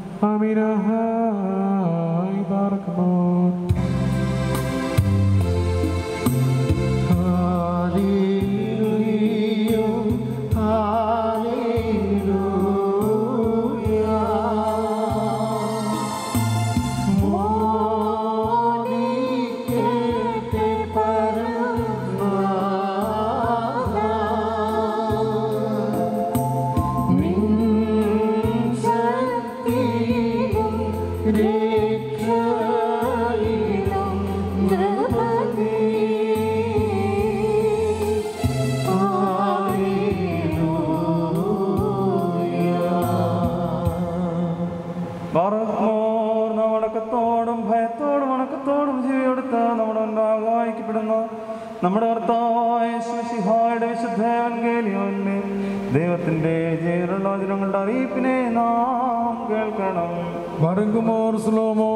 ആമീനാഹായ് ബാറക്കുമോ ഹല്ലേലൂയ മുന്നേ ദൈവത്തിന്റെ ജീവനുള്ള വചനങ്ങളുടെ അറിയിപ്പിനെ നാം കേൾക്കണം മറങ്ങുമോർ സ്ലോമോ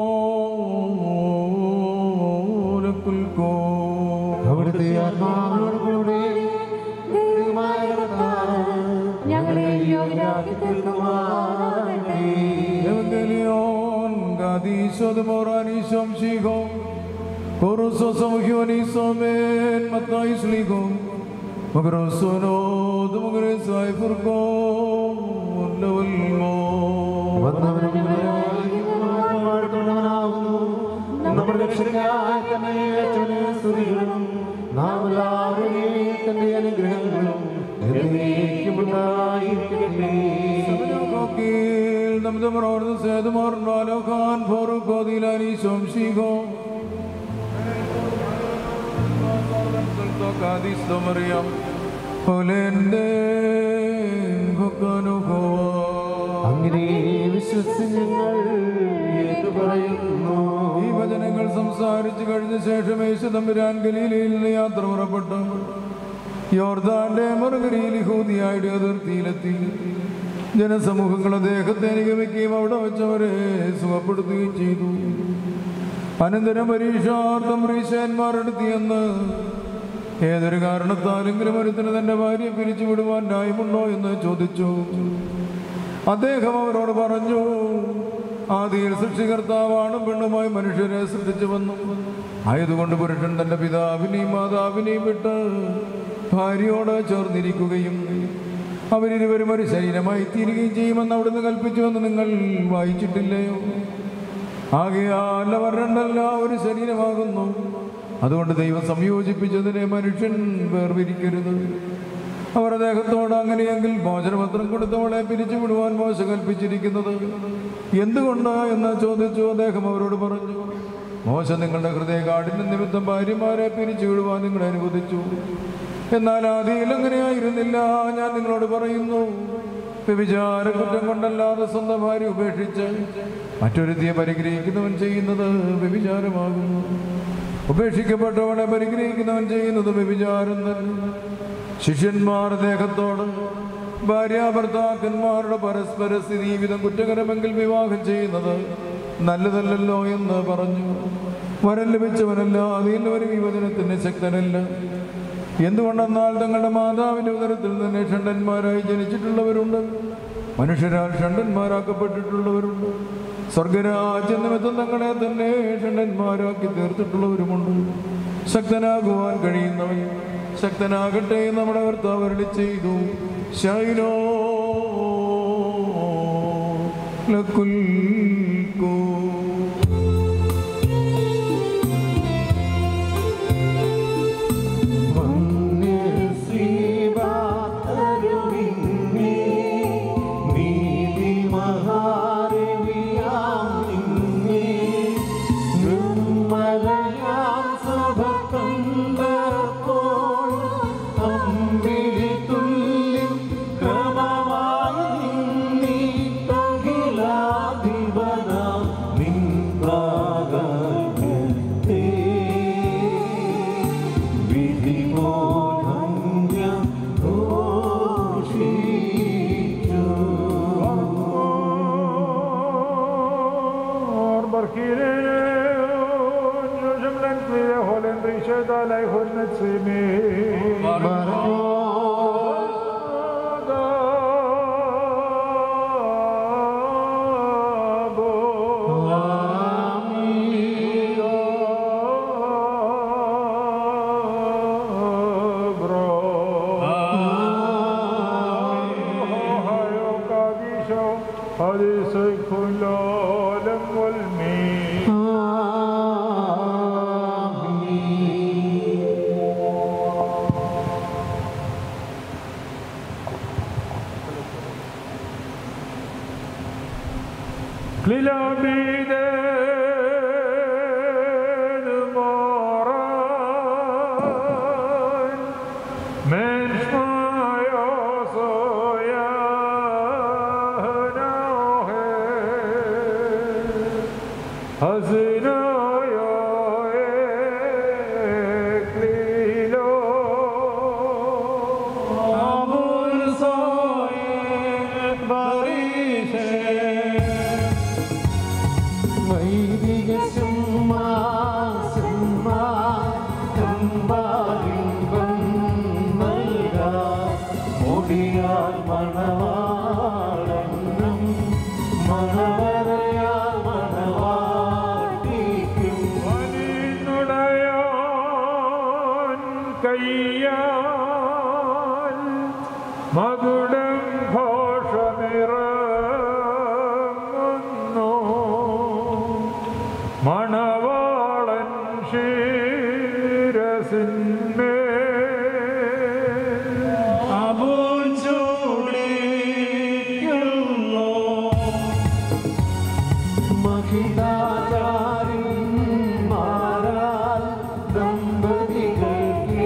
ലക്കുൽക്കോ അവിടുത്തെ ആത്മാവിനോട് കൂടെ ദൈവമായ കർത്താവ് ഞങ്ങളെ യോഗ്യരാക്കി തീർക്കുമാറാകട്ടെ Evangelion gadisod moranishom shigo Koroso samhyonisomên matais ligo Magrosono dumgresai furko lawalmo വന്നവനും വാഴ്ത്തുന്നവനാകുന്നു നമ്മുടെ രക്ഷകനായ തന്നെ അച്ഛന് സ്തുതികളും നാം എല്ലാവരുടെയും തന്റെ അനുഗ്രഹങ്ങളും എന്നേക്കും ഉണ്ടായിരിക്കട്ടെ Kokil namdamror sedmor nalokan foruko dilanishom shigo Gadis domariam Olende Kokanukoa അങ്ങനെ വിശ്വസിച്ച് ഞങ്ങൾ ഏറ്റുപറയുന്നു ഈ വചനങ്ങൾ സംസാരിച്ചു കഴിഞ്ഞ ശേഷം യേശു തമ്പുരാൻ ഗലീലയിൽ നിന്ന് യാത്ര പുറപ്പെട്ടു യോർദാന്റെ മറുകരയിൽ ഹൂതിയായുടെ അതിർത്തിയിലെത്തി ജനസമൂഹങ്ങൾ അദ്ദേഹത്തെ അനുഗമിക്കുകയും അവിടെ വെച്ചവരെ സുഖപ്പെടുത്തുകയും ചെയ്തു അനന്തരം പരീക്ഷാർത്ഥം റീശന്മാരെടുത്തിയെന്ന് ഏതൊരു കാരണത്താലെങ്കിലും ഒരുത്തിന് തന്റെ ഭാര്യയെ പിരിച്ചുവിടുവാൻ ന്യായമുണ്ടോ എന്ന് ചോദിച്ചു അദ്ദേഹം അവരോട് പറഞ്ഞു ആദിയിൽ സൃഷ്ടികർത്താവാണ് പെണ്ണുമായി മനുഷ്യരെ സൃഷ്ടിച്ചു വന്നു ആയതുകൊണ്ട് പുരുഷൻ തന്റെ പിതാവിനെയും മാതാവിനെയും വിട്ട് ഭാര്യയോട് ചേർന്നിരിക്കുകയും അവരിരുവരും ഒരു ശരീരമായി തീരുകയും ചെയ്യുമെന്ന് അവിടുന്ന് കൽപ്പിച്ചുവെന്ന് നിങ്ങൾ വായിച്ചിട്ടില്ലയോ ആകയാൽ അവർ രണ്ടല്ല ഒരു ശരീരമാകുന്നു അതുകൊണ്ട് ദൈവം സംയോജിപ്പിച്ചതിനെ മനുഷ്യൻ വേർപിരിക്കരുത് അവർ അദ്ദേഹത്തോട് അങ്ങനെയെങ്കിൽ മോചനപത്രം കൊടുത്തവളെ പിരിച്ചുവിടുവാൻ മോശ കൽപ്പിച്ചിരിക്കുന്നത് എന്തുകൊണ്ട് എന്ന് ചോദിച്ചു അദ്ദേഹം അവരോട് പറഞ്ഞു മോശ നിങ്ങളുടെ ഹൃദയ കാഠിന്യ നിമിത്തം ഭാര്യമാരെ പിരിച്ചുവിടുവാൻ നിങ്ങളെ അനുവദിച്ചു എന്നാൽ ആദിയിൽ അങ്ങനെയായിരുന്നില്ല ഞാൻ നിങ്ങളോട് പറയുന്നു വ്യഭിചാര കുറ്റം കൊണ്ടല്ലാതെ സ്വന്തം ഭാര്യ ഉപേക്ഷിച്ച് മറ്റൊരുത്തിയെ പരിഗ്രഹിക്കുന്നവൻ ചെയ്യുന്നത് വ്യഭിചാരമാകുന്നു ഉപേക്ഷിക്കപ്പെട്ടവളെ പരിഗ്രഹിക്കുന്നവൻ ചെയ്യുന്നത് വ്യഭിചാരം തന്നെ ശിഷ്യന്മാർ ദേഹത്തോട് ഭാര്യാഭർത്താക്കന്മാരുടെ പരസ്പര സ്ഥിതി വിധം കുറ്റകരമെങ്കിൽ വിവാഹം ചെയ്യുന്നത് നല്ലതല്ലല്ലോ എന്ന് പറഞ്ഞു വരം ലഭിച്ചവനല്ല അതിൽ ഒരു വിഭജനത്തിന് ശക്തനല്ല എന്തുകൊണ്ടെന്നാൽ തങ്ങളുടെ മാതാവിന്റെ ഉദരത്തിൽ തന്നെ ഷണ്ടന്മാരായി ജനിച്ചിട്ടുള്ളവരുണ്ട് മനുഷ്യരാൽ ഷണ്ടന്മാരാക്കപ്പെട്ടിട്ടുള്ളവരുണ്ട് സ്വർഗരാജ്യ നിമിത്തം തങ്ങളെ തന്നെ ഷണ്ടന്മാരാക്കി തീർത്തിട്ടുള്ളവരുമുണ്ട് ശക്തനാകുവാൻ കഴിയുന്നവൻ ശക്തനാകട്ടെ എന്ന് നമ്മുടെ കർത്താവ് അരുളി ചെയ്തു ശൈലോ ലക്കുൽക്കൂ Hazino yo eklilo മുടിയാൽ മണവാളനും മണവരയാൽ മണവാട്ടിക്കും വനിനുടയോൻ കയ്യാൽ മകുടം ഘോഷമിറങ്ങുന്നു മണവാളൻ ശിരസിന്മേൽ അബൂൻ ചൂടിക്കുന്നു മഹിതാചാര്യന്മാരാൽ ദമ്പതികൾ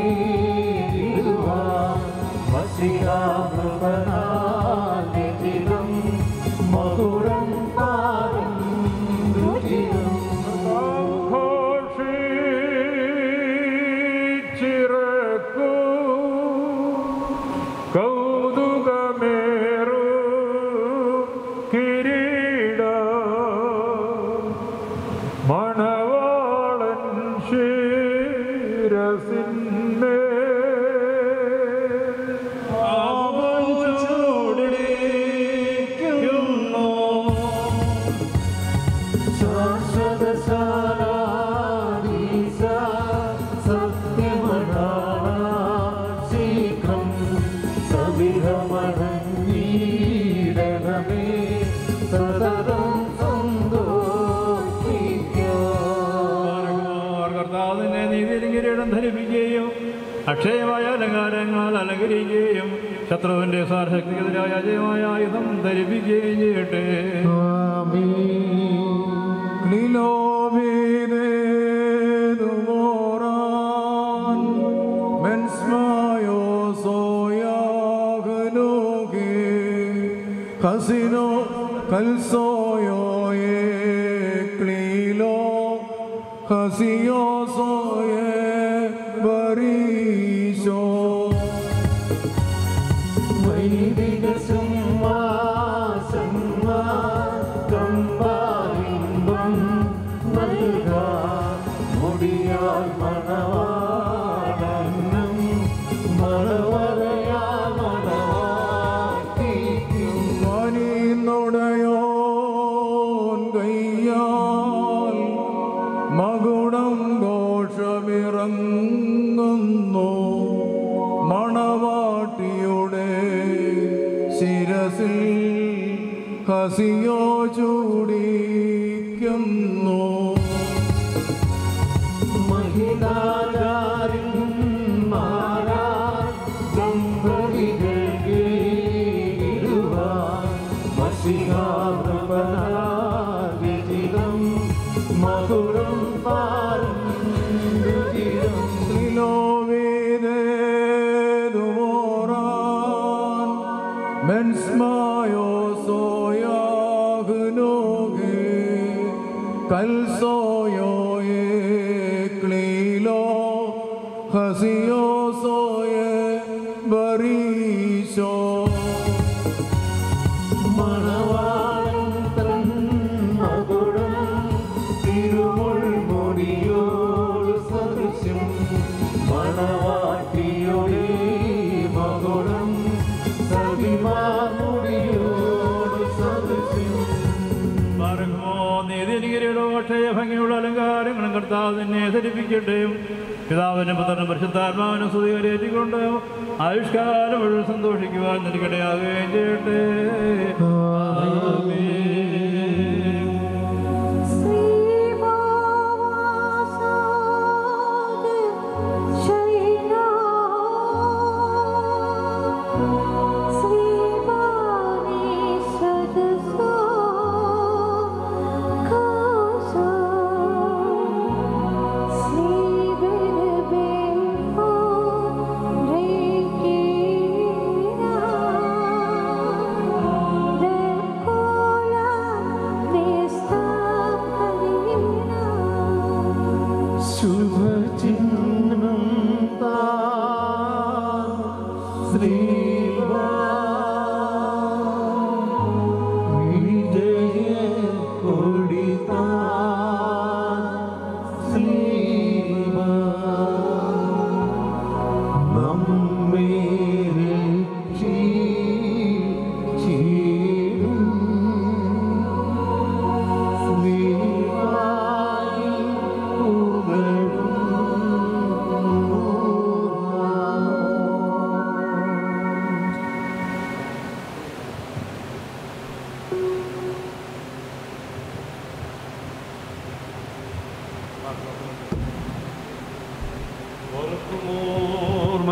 കീഴുവാൻ വസികാമൃതനാദിതം മകുടം പാദം രുചിരം ഘോഷിച്ചിറക്കൂ കൗതുകമേറൂ കിരീട മണവാളൻ ശിരസിന്മേൽ അബൂൻ ചൂടിക്കുന്നു ശാശ്വതശാലാദീശ സത്യമണാള ശീഘ്രം സവിധമണഞ്ഞീടണമേ സതതം സന്തോഷിക്കാം അവർ കർത്താവിനെ നീതിയിലും കിരീടം ധരിപ്പിക്കുകയും അക്ഷയമായ അലങ്കാരങ്ങൾ അലങ്കരിക്കുകയും ശത്രുവിന്റെ സാരശക്തിക്കെതിരായ അജയമായ ആയുധം ധരിപ്പിക്കുകയും ചെയ്യട്ടെ Lilovidenumoran, mensmayo soyagnuge, Casino calzoyo eklilo, Casio soye barisho. വൈദിക സിംഹാസന്മാർക്കമ്പാലിംബം നൽകാൻ മുടിയാൽ മണവാളനും മണവരയാൽ മണവാട്ടിക്കും പനിന്നുടയോൻ കയ്യാൽ മകുടം ഘോഷമിറങ്ങുന്നു മണവാട്ടിയുടെ ശിരസിൽ ഹസിയോ ചൂടിക്കുന്നു മഹിളാചാര്യന്മാരാ ദമ്പതികൾ കീഴുവാൻ വശികാമൃപനാദിതം മധുരം പാരം രുചിരം Lilovidenumoran, mensmayo soyagnuge, calzoyo eklilo, hasio soye barisho. മണവാളൻ തൻ മകുടം തിരുമുൾമുടിയോട് സദൃശ്യം മണവാട്ടിയുടെ മകുടം സവിമാമുടിയോട് സദൃശ്യം മറങ്ങുമോ നീതിയിലും കിരീടവും അക്ഷയ ഭംഗിയുള്ള അലങ്കാരങ്ങളും കർത്താവ് തന്നെ ധരിപ്പിക്കട്ടെ പിതാവിനും പുത്രനും പരിശുദ്ധാത്മാവിനും സ്തുതികരേറ്റിക്കൊണ്ട് ആയുഷ്കാലം മുഴുവൻ സന്തോഷിക്കുവാൻ നിനക്കിടയാകുകയും ചെയ്യട്ടെ ആമേൻ. Thank you.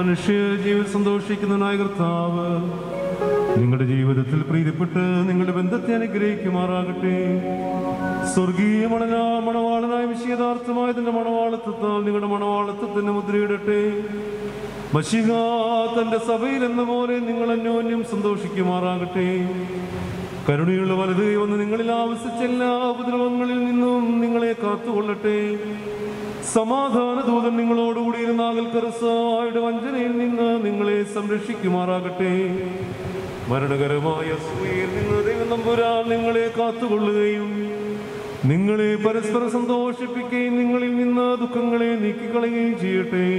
മനുഷ്യ ജീവിതം സന്തോഷിക്കുന്നതിനായ കർത്താവ് നിങ്ങളുടെ ജീവിതത്തിൽ പ്രീതിപ്പെട്ട് നിങ്ങളുടെ ബന്ധത്തെ അനുഗ്രഹിക്കുമാറാകട്ടെ സ്വർഗീയ മണനാ മണവാളനായ വിഷയദാർത്ഥമായ തന്റെ മണവാളത്വത്താൽ നിങ്ങളുടെ മണവാളത്വത്തിന് മുദ്രയിടട്ടെ മഷിക തന്റെ സഭയിൽ എന്ന പോലെ നിങ്ങൾ അന്യോന്യം സന്തോഷിക്കുമാറാകട്ടെ കരുണയുള്ള വലത് വന്ന് നിങ്ങളിൽ ആവശ്യിച്ച എല്ലാ ഉപദ്രവങ്ങളിൽ നിന്നും നിങ്ങളെ കാത്തുകൊള്ളട്ടെ സമാധാന ദൂതൻ നിങ്ങളോടുകൂടി ഇരുന്നാകൽ കറുസായുടെ വഞ്ചനയിൽ നിന്ന് നിങ്ങളെ സംരക്ഷിക്കുമാറാകട്ടെ മരണകരമായ അസൂയയിൽ നിന്ന് ദൈവം നമ്പുരാൻ നിങ്ങളെ കാത്തുകൊള്ളുകയും നിങ്ങളെ പരസ്പരം സന്തോഷിപ്പിക്കുകയും നിങ്ങളിൽ നിന്ന് ദുഃഖങ്ങളെ നീക്കിക്കളയുകയും ചെയ്യട്ടെ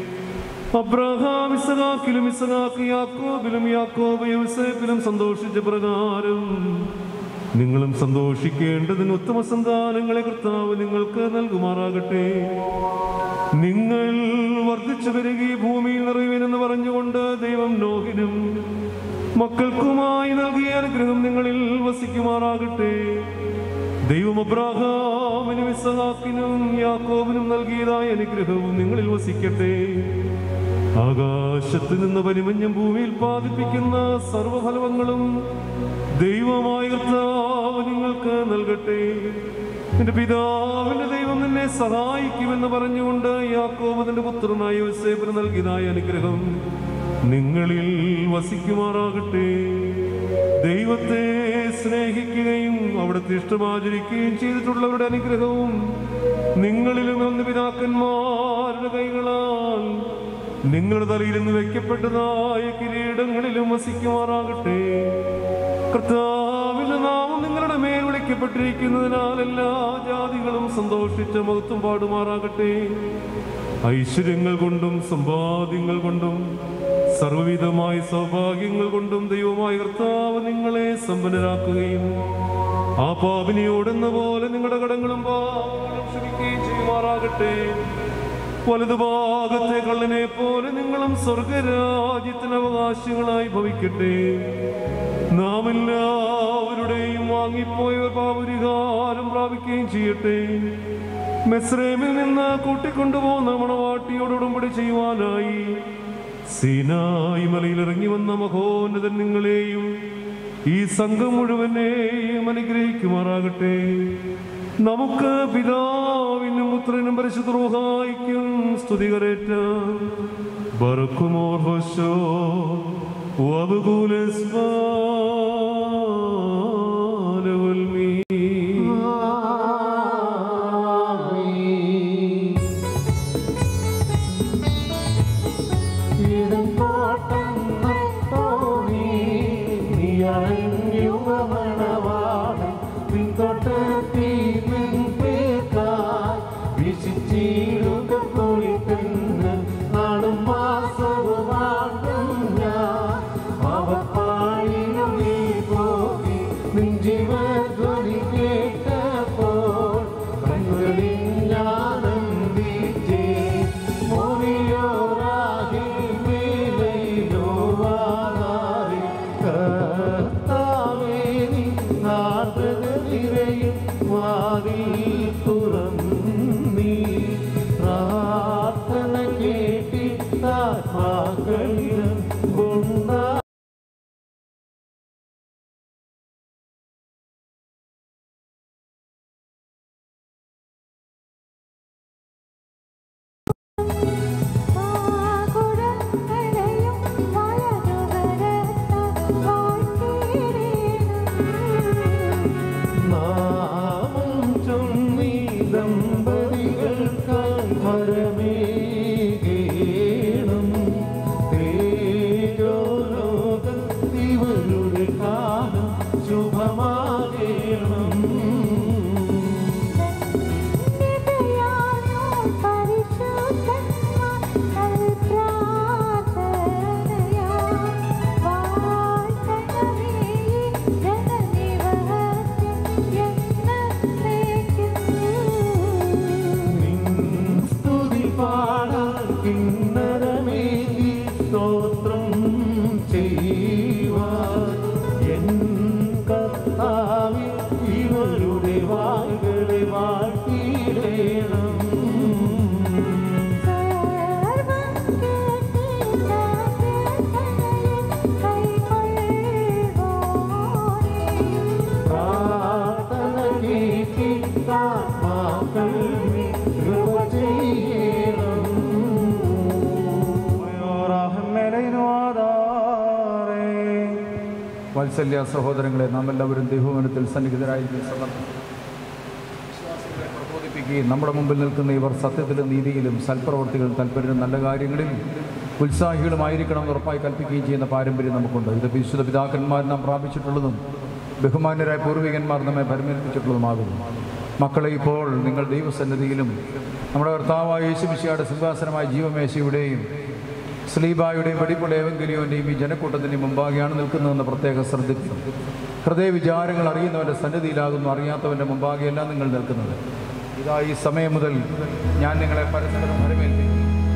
അബ്രഹാം ഇസഹാക്കിലും ഇസഹാക്ക് യാക്കോബിലും യാക്കോബ് യൂസേപ്പിലും സന്തോഷിച്ച പ്രകാരം നിങ്ങളും സന്തോഷിക്കേണ്ടതിന് ഉത്തമ സന്താനങ്ങളെ കർത്താവ് നിങ്ങൾക്ക് നൽകുമാറാകട്ടെ നിങ്ങൾ വർദ്ധിച്ചു വരികയും ഭൂമിയിൽ നിറയുവനെന്ന് പറഞ്ഞുകൊണ്ട് ദൈവം നോഹിനും മക്കൾക്കുമായി നൽകിയ അനുഗ്രഹം നിങ്ങളിൽ വസിക്കുമാറാകട്ടെ ദൈവം അബ്രാഹാമിനും ഇസഹാക്കിനും യാക്കോബിനും നൽകിയതായ അനുഗ്രഹവും നിങ്ങളിൽ വസിക്കട്ടെ ആകാശത്ത് നിന്ന് പരിമഞ്ഞം ഭൂമിയിൽ പാതിപ്പിക്കുന്ന സർവഫലങ്ങളും ദൈവമായ കർത്താവ് നിങ്ങൾക്ക് നൽകട്ടെ എന്റെ പിതാവിന്റെ ദൈവം നിന്നെ സഹായിക്കുമെന്ന് പറഞ്ഞുകൊണ്ട് യാക്കോബ് തന്റെ പുത്രനായ യോസേഫിന് നൽകിയതായ അനുഗ്രഹം നിങ്ങളിൽ വസിക്കുമാറാകട്ടെ ദൈവത്തെ സ്നേഹിക്കുകയും അവിടുത്തെ ഇഷ്ടമാചരിക്കുകയും ചെയ്തിട്ടുള്ളവരുടെ അനുഗ്രഹവും നിങ്ങളിലും ഒന്ന് പിതാക്കന്മാരുടെ കൈകളാൽ നിങ്ങളുടെ തലയിൽ നിന്ന് വെക്കപ്പെട്ടതായ കിരീടങ്ങളിലും വസിക്കുമാറാകട്ടെ കർത്താവിന്റെ നാമം നിങ്ങളുടെ മേൽ വിളിക്കപ്പെട്ടിരിക്കുന്നതിനാൽ എല്ലാ ജാതികളും സന്തോഷിച്ച മഹത്വം പാടുമാറാകട്ടെ ഐശ്വര്യങ്ങൾ കൊണ്ടും സമ്പാദ്യങ്ങൾ കൊണ്ടും സർവവിധമായ സൗഭാഗ്യങ്ങൾ കൊണ്ടും ദൈവമായ കർത്താവ് നിങ്ങളെ സമ്പന്നരാക്കുകയും ആ പാപിനിയോടെന്ന പോലെ നിങ്ങളുടെ കടങ്ങളും പാപങ്ങളും ക്ഷമിക്കുകയും ചെയ്യുമാറാകട്ടെ വലതുഭാഗത്തെ കള്ളനെ പോലെ നിങ്ങളും സ്വർഗരാജ്യത്തിന് അവകാശങ്ങളായി ഭവിക്കട്ടെ നാം എല്ലാവരുടെയും വാങ്ങിപ്പോയവർ പാപരിഹാരം പ്രാപിക്കുകയും ചെയ്യട്ടെ മെസ്രേമിൽ നിന്ന് കൂട്ടിക്കൊണ്ടുപോകുന്ന മണവാട്ടിയോട് ഉടമ്പടി ചെയ്യുവാനായി സീനായി മലയിൽ ഇറങ്ങി വന്ന മഹോന്നതൻ നിങ്ങളെയും ഈ സംഘം മുഴുവനെയും അനുഗ്രഹിക്കുമാറാകട്ടെ നമുക്ക് പിതാവിനും പുത്രനും പരിശുദ്ധ റൂഹായിക്കും സ്തുതികരേറ്റ ബർക്കുമോർ ഹോശോ സർവം കേട്ടിടും വാത്സല്യ സഹോദരങ്ങളെ നാം എല്ലാവരും ദൈവവനത്തിൽ സന്നിഹിതരായിരിക്കും സന്ദർഭം വിശ്വാസികളെ പ്രബോധിപ്പിക്കുകയും നമ്മുടെ മുമ്പിൽ നിൽക്കുന്ന ഇവർ സത്യത്തിലും നീതിയിലും സൽപ്രവർത്തികളും താല്പര്യവും നല്ല കാര്യങ്ങളിൽ ഉത്സാഹികളുമായിരിക്കണം എന്ന് ഉറപ്പായി കൽപ്പിക്കുകയും ചെയ്യുന്ന പാരമ്പര്യം നമുക്കുണ്ട് ഇത് വിശുദ്ധ പിതാക്കന്മാർ നാം പ്രാപിച്ചിട്ടുള്ളതും ബഹുമാന്യരായ പൂർവികന്മാർ നമ്മെ പരിമേൽപ്പിച്ചിട്ടുള്ളതുമാകുന്നു മക്കളെ ഇപ്പോൾ നിങ്ങൾ ദൈവസന്നിധിയിലും നമ്മുടെ കർത്താവായ യേശുമിശിയുടെ സിംഹാസനമായ ജീവമേശയുടെയും സ്ലീബായുടെയും വെടിപ്പുള്ള ഏവെങ്കിലിയോൻ്റെയും ഈ ജനക്കൂട്ടത്തിൻ്റെയും മുമ്പാകെയാണ് നിൽക്കുന്നതെന്ന് പ്രത്യേകം ശ്രദ്ധിക്കുന്നു ഹൃദയ വിചാരങ്ങൾ അറിയുന്നവൻ്റെ സന്നിധിയിലാകുന്നു അറിയാത്തവൻ്റെ മുമ്പാകെയല്ല നിങ്ങൾ നിൽക്കുന്നത് ഇതാ ഈ സമയം മുതൽ ഞാൻ നിങ്ങളെ പരസ്പരം വരമേൽപ്പിക്കുന്നു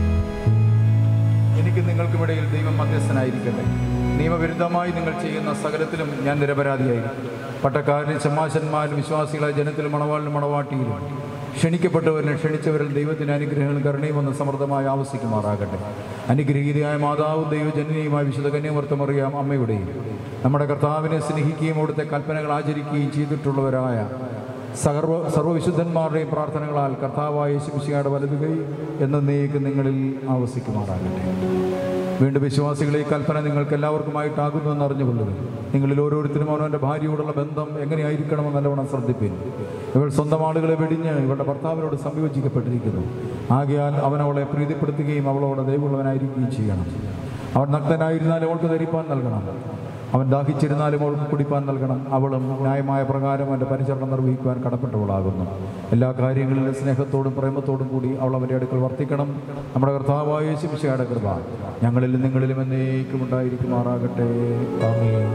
എനിക്ക് നിങ്ങൾക്കുമിടയിൽ ദൈവം മധ്യസ്ഥനായിരിക്കട്ടെ നിയമവിരുദ്ധമായി നിങ്ങൾ ചെയ്യുന്ന സകലത്തിലും ഞാൻ നിരപരാധിയായിരിക്കും പട്ടക്കാരനും ചെമ്മാശന്മാരും വിശ്വാസികളായ ജനത്തിലും മണവാളിനും മണവാട്ടിയിലും ക്ഷണിക്കപ്പെട്ടവരിലും ക്ഷണിച്ചവരിൽ ദൈവത്തിന് അനുഗ്രഹങ്ങളും കരുണയും വന്ന് സമൃദ്ധമായി ആവശ്യിക്കുമാറാകട്ടെ അനുഗ്രഹീതയായ മാതാവും ദൈവജനനിയുമായ വിശുദ്ധ കന്യാവർത്തമറിയാം അമ്മയുടെയും നമ്മുടെ കർത്താവിനെ സ്നേഹിക്കുകയും അവിടുത്തെ കൽപ്പനകൾ ആചരിക്കുകയും ചെയ്തിട്ടുള്ളവരായ സർവ സർവവിശുദ്ധന്മാരുടെയും പ്രാർത്ഥനകളാൽ കർത്താവായ യേശുമിശിയുടെ വലതുകൈ എന്നേക്ക് നിങ്ങളിൽ ആവസിക്കുമാറാകട്ടെ വീണ്ടും വിശ്വാസികളെ ഈ കൽപ്പന നിങ്ങൾക്ക് എല്ലാവർക്കുമായിട്ടാകുന്നു എന്ന് അറിഞ്ഞുകൊള്ളുക നിങ്ങളിൽ ഓരോരുത്തരും അവനവൻ്റെ ഭാര്യയോടുള്ള ബന്ധം എങ്ങനെയായിരിക്കണമെന്ന് നല്ലവണ്ണം ശ്രദ്ധിപ്പിൻ ഇവൾ സ്വന്തം ആളുകളെ വെടിഞ്ഞ് ഇവളുടെ ഭർത്താവിനോട് സംയോജിക്കപ്പെട്ടിരിക്കുന്നു ആകയാൽ അവൻ അവളെ പ്രീതിപ്പെടുത്തുകയും അവളോട് ദൈവമുള്ളവനായിരിക്കുകയും ചെയ്യണം അവൻ നഗ്നനായിരുന്നാലും അവൾക്ക് ധരിപ്പാൻ നൽകണം അവൻ ദാഹിച്ചിരുന്നാലും അവൾക്ക് കുടിപ്പാൻ നൽകണം അവളും ന്യായമായ പ്രകാരം അവൻ്റെ പരിചരണം നിർവഹിക്കുവാൻ കടപ്പെട്ടവളാകുന്നു എല്ലാ കാര്യങ്ങളിലും സ്നേഹത്തോടും പ്രേമത്തോടും കൂടി അവൾ അവൻ്റെ അടുക്കൽ വർത്തിക്കണം നമ്മുടെ കർത്താവായ ശിംശയുടെ കൃപ ഞങ്ങളിലും നിങ്ങളിലും എന്നേക്കും ഉണ്ടായിരിക്കുമാറാകട്ടെ ആമേൻ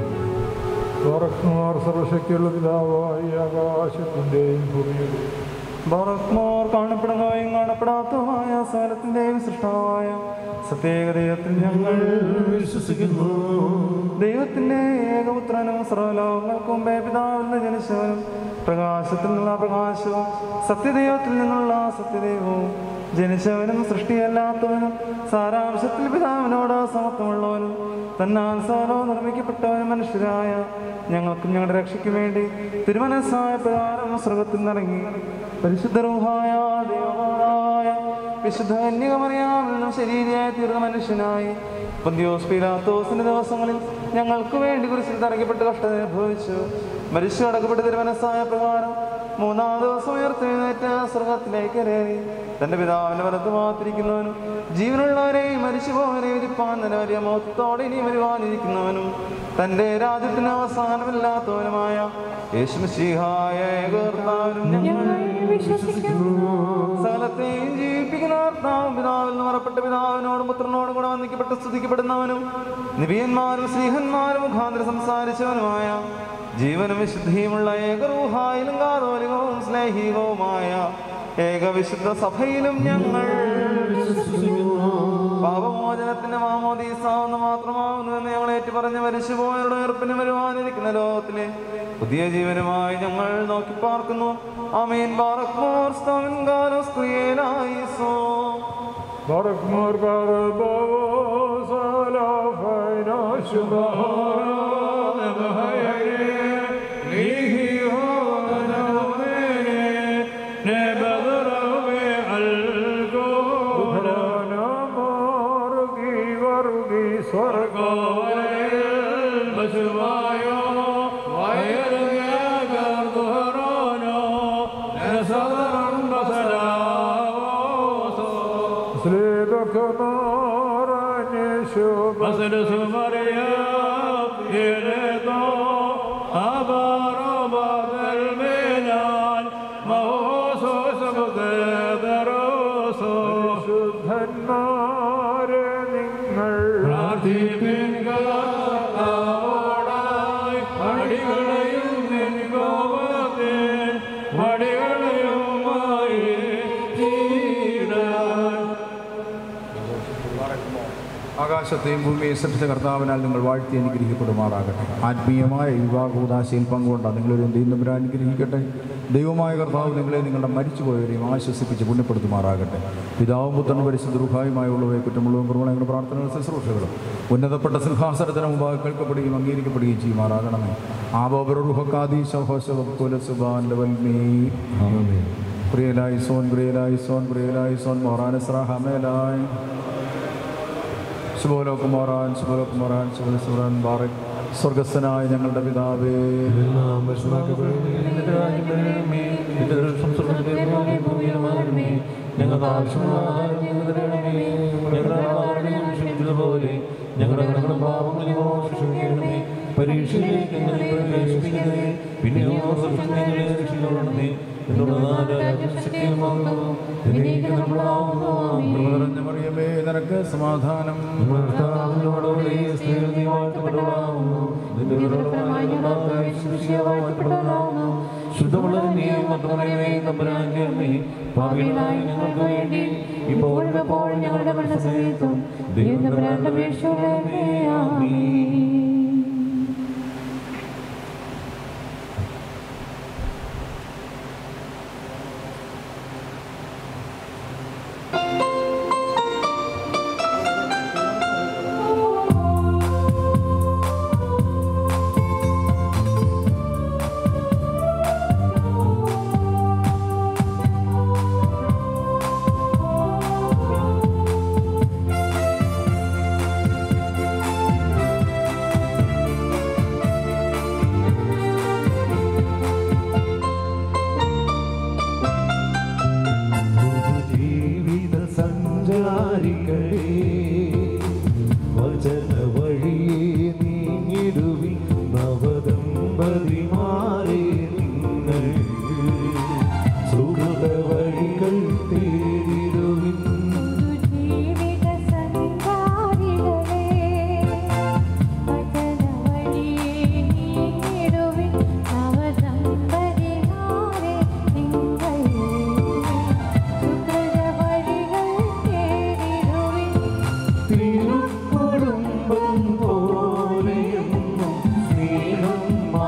ഓറക്കുമാർ സർവശക്തിയുള്ള പിതാവായി ആകാശത്തിൻ്റെയും ഭൂമിയുടെയും ബറക്മോർ കാണപ്പെടുന്നവയും കാണപ്പെടാത്തതുമായ സകലത്തിന്റെയും സൃഷ്ടാവായ സത്യേകദൈവത്തിൽ ഞങ്ങൾ വിശ്വസിക്കുന്നു ദൈവത്തിന്റെ ഏകപുത്രനും സർവലോകങ്ങൾക്കും മുമ്പേ പിതാവിൽ നിന്ന് ജനിച്ചവനും പ്രകാശത്തിൽ നിന്നുള്ള പ്രകാശവും സത്യദൈവത്തിൽ നിന്നുള്ള സത്യദൈവവും ജനിച്ചവനും സൃഷ്ടിയല്ലാത്തവനും സാരാംശത്തിൽ പിതാവിനോട് സമത്വമുള്ളവനും തന്നാൽ സാരോ നിർമ്മിക്കപ്പെട്ടവനും മനുഷ്യരായ ഞങ്ങൾക്കും ഞങ്ങളുടെ രക്ഷയ്ക്ക് വേണ്ടി തിരുമനസ്സായ പ്രകാരം സ്വർഗത്തിൽ നിറങ്ങി പരിശുദ്ധ റൂഹായ ദൈവമായ വിശുദ്ധ കന്യകമറിയാമിൽ നിന്നും ശരീരയായി തീർന്ന മനുഷ്യനായി പന്തിയോസ് പീലാത്തോസിന്റെ ദിവസങ്ങളിൽ ഞങ്ങൾക്ക് വേണ്ടി കുറിച്ച് തറയ്ക്കപ്പെട്ട് കഷ്ടത അനുഭവിച്ചു മരിച്ചു അടക്കപ്പെട്ട് തിരുമനസ്സായ പ്രകാരം മൂന്നാം ദിവസം ഉയർത്തെഴുന്നേറ്റ് സ്വർഗത്തിലേക്ക് കയറി തന്റെ പിതാവിന്റെ വലത്ത് മാത്തിരിക്കുന്നവനും ജീവനുള്ളവരെയും മരിച്ചുപോകരെ വിധിപ്പാൻ തന്നെ വലിയ മഹത്വത്തോടെ ഇനി വരുവാനിരിക്കുന്നവനും തന്റെ രാജ്യത്തിന് അവസാനമില്ലാത്തവനുമായ യേശുമിശിഹായ ഏകകർത്താവിനും ഞങ്ങൾ ഞങ്ങൾ വിശ്വസിക്കുന്നു സകലത്തെയും ജീവിപ്പിക്കുന്ന കർത്താവും പിതാവിൽ നിന്ന് മറപ്പെട്ട പിതാവിനോടും പുത്രനോടും കൂടെ വന്ദിക്കപ്പെട്ട് സ്തുതിക്കപ്പെടുന്നവനും നിബിയന്മാരും സ്നേഹന്മാരും മുഖാന്തരം സംസാരിച്ചവനുമായ ജീവനും വിശുദ്ധിയുമുള്ള ഏകറൂഹായിലും കാതോലികവും സ്നേഹികവുമായ ഏകവിശുദ്ധ സഭയിലും ഞങ്ങൾ പാപമോചനത്തിന്റെ മാമോദീസ എന്ന് മാത്രമാവുന്നു എന്ന് ഞങ്ങൾ ഏറ്റുപറഞ്ഞ് മരിച്ചുപോയവരുടെ ഉയർപ്പിന് വരുവാനിരിക്കുന്ന ലോകത്തിലെ പുതിയ ജീവനുമായി ഞങ്ങൾ നോക്കി പാർക്കുന്നു അമീൻ ബാറക്മോർ സ്തവൻ ഗാലോസ് ക്രിയേലായിസോ ഓറക്കുമാർ കാറബോവോ സ്വർഗോ സ്ലേഖമാറഞ്ഞു مثل مريم يرضى أبار بعض المنال موسوس بقدروسو ശുദ്ധന്മാരെ നിങ്ങൾ പ്രാർത്ഥിപ്പിൻകാവോടായി അടികളെയും നിൻകോപത്തിൽ വടികളെയുമായി തീരാൻ ആകാശത്തെയും ഭൂമിയെയും സൃഷ്ടിച്ച കർത്താവിനാൽ നിങ്ങൾ വാഴ്ത്തി അനുഗ്രഹിക്കപ്പെടുമാറാകട്ടെ ആത്മീയമായ വിവാഹകൂദാശയിൽ പങ്കുകൊണ്ട നിങ്ങളൊരു ദൈവം അനുഗ്രഹിക്കട്ടെ ദൈവമായ കർത്താവ് നിങ്ങളെ നിങ്ങളുടെ മരിച്ചുപോയവരെയും ആശ്വസിപ്പിച്ച് പുണ്യപ്പെടുത്തുമാറാകട്ടെ പിതാവും പുത്രനും പരിശുദ്ധ ദുർഭായുമായുള്ളവയെ കുറ്റമുള്ളതും കുറവുകളും പ്രാർത്ഥനകളും ശുശ്രൂഷകളും ഉന്നതപ്പെട്ട സിംഹാസനത്തിന് മുമ്പാകെ കേൾക്കപ്പെടുകയും അംഗീകരിക്കപ്പെടുകയും ചെയ്യുമാറാകണമേ ആബോബറുഹക്കാദീശോഹോശബാൻഡവൽമീ പ്രിയലായി സോൻ പ്രിയലായി സോൻ പ്രിയലായി സോൻ മൊറാനസ്രാഹമേലായി ശുഭോലോ കുമാറാൻ ശുഭോലോ കുമാറാൻ ശുഭോലോ സുറാൻ ബാറക് സ്വർഗസ്ഥനായ ഞങ്ങളുടെ പിതാവേ നാം ഭക്ഷണമാക്കപ്പെടുകയും നിന്റെ രാജ്യം വരണമേ നിന്റെ സംസ്കൃതത്തിലെ പോലെ ഭൂമിയിലുമാകണമേ ഞങ്ങൾക്ക് ആവശ്യമുള്ള ആഹാരം ഞങ്ങൾക്ക് തരണമേ ഞങ്ങളുടെ ആഹാരം ക്ഷമിച്ചതുപോലെ ഞങ്ങളുടെ കടകളും പാപങ്ങളും ക്ഷമിക്കണമേ പരീക്ഷയിലേക്ക് ഞങ്ങളെ പ്രവേശിപ്പിക്കണമേ പിന്നെയോ ഞങ്ങളെ രക്ഷിക്കണമേ എന്നുള്ളതാണ് ശക്തിയുമാകുന്നു എന്നേക്ക് നമ്മളാവുന്നു കൃപ നിറഞ്ഞ മറിയമേ നിനക്ക് സമാധാനം കർത്താവിനോടുകൂടി സ്ത്രീകൾ നീ വാഴ്ത്തപ്പെട്ടവളാവുന്നു നിന്റെ ഉദരഫലമായി ശിശുവായി വാഴ്ത്തപ്പെട്ടവളാവുന്നു ശുദ്ധമുള്ള നീ മറ്റുമറിയമേ തമ്പുരാന്റെ അമ്മേ പാപികളായ ഞങ്ങൾക്ക് വേണ്ടി ഇപ്പോഴും എപ്പോഴും ഞങ്ങളുടെ മനസ്സേത്തും ദൈവം തമ്പുരാന്റെ അപേക്ഷകളെ ആമീൻ ജീവിത സഞ്ചാരികളെ വചന വഴിയെ നീങ്ങിടുവി നവദമ്പതിമാരെ നിങ്ങൾ സുഹൃത വഴികൾ തേടിടുവിൻ ജീവിത സഞ്ചാരികളെ വചന വഴിയെ നീങ്ങിടുവിൻ നവദമ്പതിമാരെ നിങ്ങൾ സുഹൃത വഴികൾ തേടിടുവിൻ തിരുക്കുടുംബം പോലെയെന്നും സ്നേഹം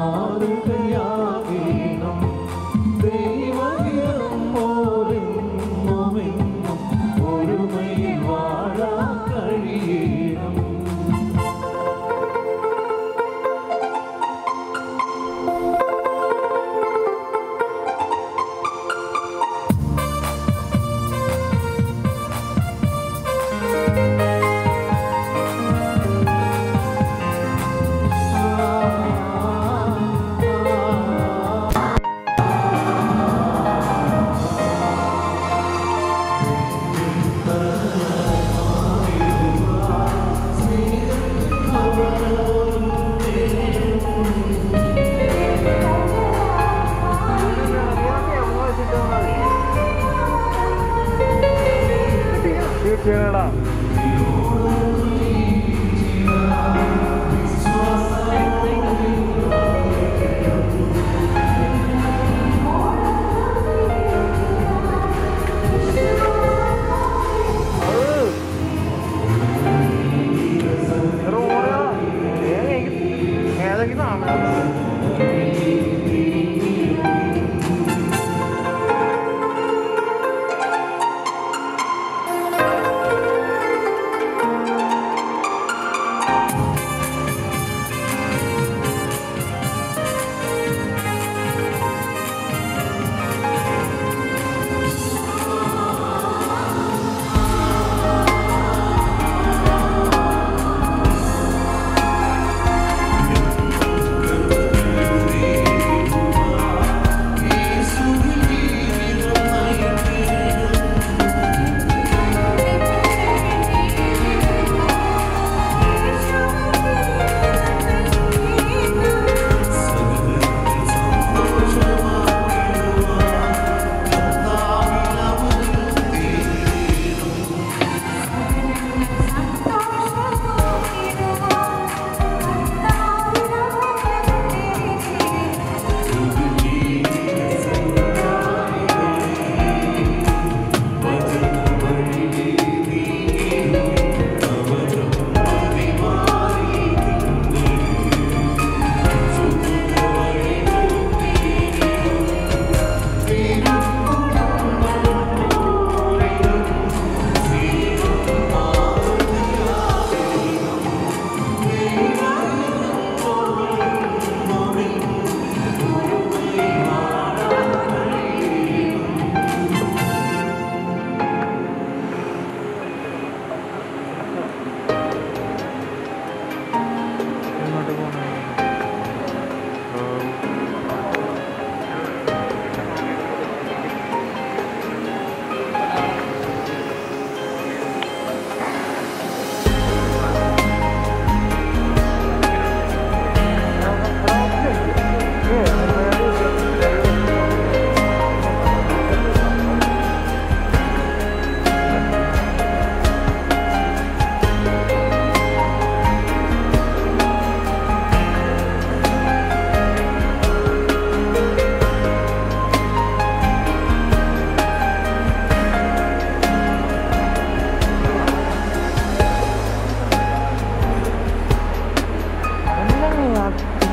മാതൃകയാകേണം ദൈവഹിതം പോലെന്നുമെന്നും ഒരുമയിൽ വാഴാൻ കഴിയണം ും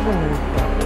കൂട്ടാം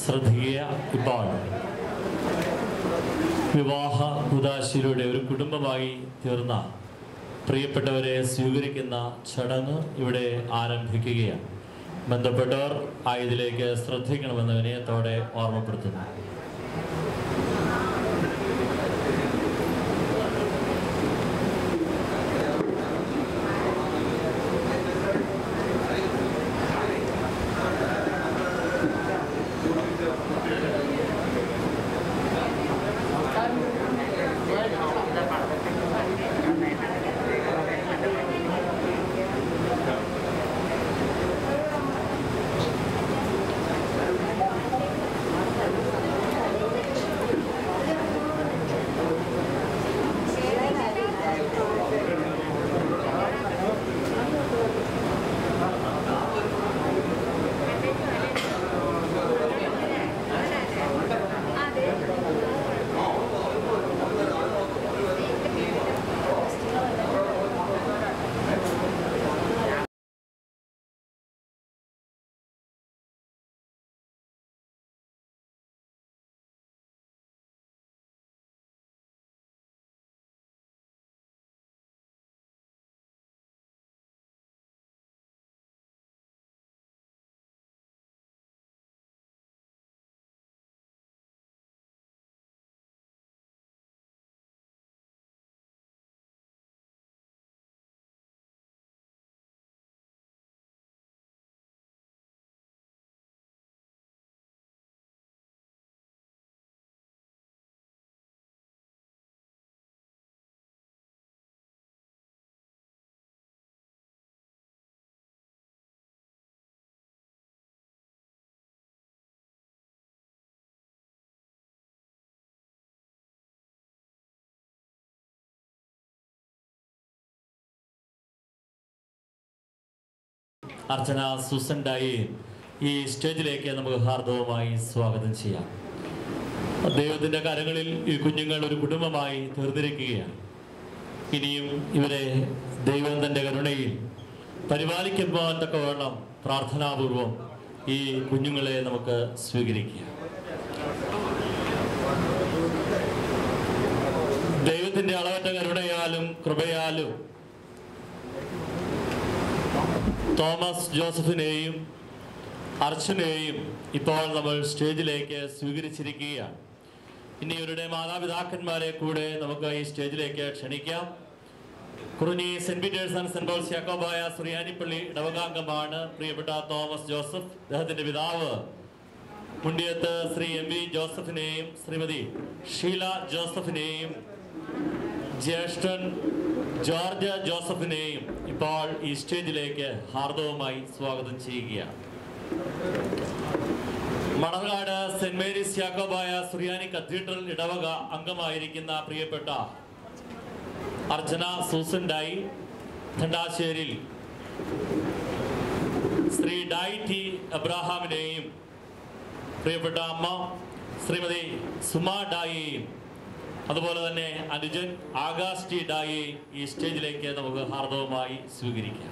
ശ്രദ്ധിക്കുക ഇപ്പോൾ വിവാഹ കുദാശിയിലൂടെ ഒരു കുടുംബമായി തീർന്ന പ്രിയപ്പെട്ടവരെ സ്വീകരിക്കുന്ന ചടങ്ങ് ഇവിടെ ആരംഭിക്കുകയാണ് ബന്ധപ്പെട്ടവർ ആ ഇതിലേക്ക് ശ്രദ്ധിക്കണമെന്ന് വിനയത്തോടെ ഓർമ്മപ്പെടുത്തുന്നു അർച്ചന സുസൻഡായി ഈ സ്റ്റേജിലേക്ക് നമുക്ക് ഹാർദവമായി സ്വാഗതം ചെയ്യാം ദൈവത്തിൻ്റെ കരങ്ങളിൽ ഈ കുഞ്ഞുങ്ങൾ ഒരു കുടുംബമായി തീർന്നിരിക്കുകയാണ് ഇനിയും ഇവരെ ദൈവം തൻ്റെ കരുണയിൽ പരിപാലിക്കുമ്പോൾ തക്കവണ്ണം പ്രാർത്ഥനാപൂർവം ഈ കുഞ്ഞുങ്ങളെ നമുക്ക് സ്വീകരിക്കാം ദൈവത്തിൻ്റെ അളവറ്റ കരുണയാലും കൃപയാലും തോമസ് ജോസഫിനെയും അർച്ചനെയും ഇപ്പോൾ നമ്മൾ സ്റ്റേജിലേക്ക് സ്വീകരിച്ചിരിക്കുകയാണ് ഇനി ഇവരുടെ മാതാപിതാക്കന്മാരെ കൂടെ നമുക്ക് ഈ സ്റ്റേജിലേക്ക് ക്ഷണിക്കാം Kurinji Saint Peter's and Saint Paul's Yakobaya ശ്രീയാനിപ്പള്ളി ഇടവകാംഗമാണ് പ്രിയപ്പെട്ട തോമസ് ജോസഫ് അദ്ദേഹത്തിന്റെ പിതാവ് മുണ്ടിയത്ത് ശ്രീ എം വി ജോസഫിനെയും ശ്രീമതി ഷീല ജോസഫിനെയും ജ്യേഷ്ഠൻ ജോർജ് ജോസഫിനെയും ഇപ്പോൾ ഈ സ്റ്റേജിലേക്ക് ഹാർദവുമായി സ്വാഗതം ചെയ്യുകയാണ് Manarcad Saint Mary's Yakobaya Suriyani cathedral ഇടവക അംഗമായിരിക്കുന്ന പ്രിയപ്പെട്ട അർച്ചന സൂസൻ ഡായി ഥണ്ടാശ്ശേരിൽ ശ്രീ ഡായി ടി അബ്രാഹാമിനെയും പ്രിയപ്പെട്ട അമ്മ ശ്രീമതി സുമ ഡായിയെയും അതുപോലെ തന്നെ അനുജൻ ആകാശ് ടി ഡായി ഈ സ്റ്റേജിലേക്ക് നമുക്ക് ഹാർദവമായി സ്വീകരിക്കാം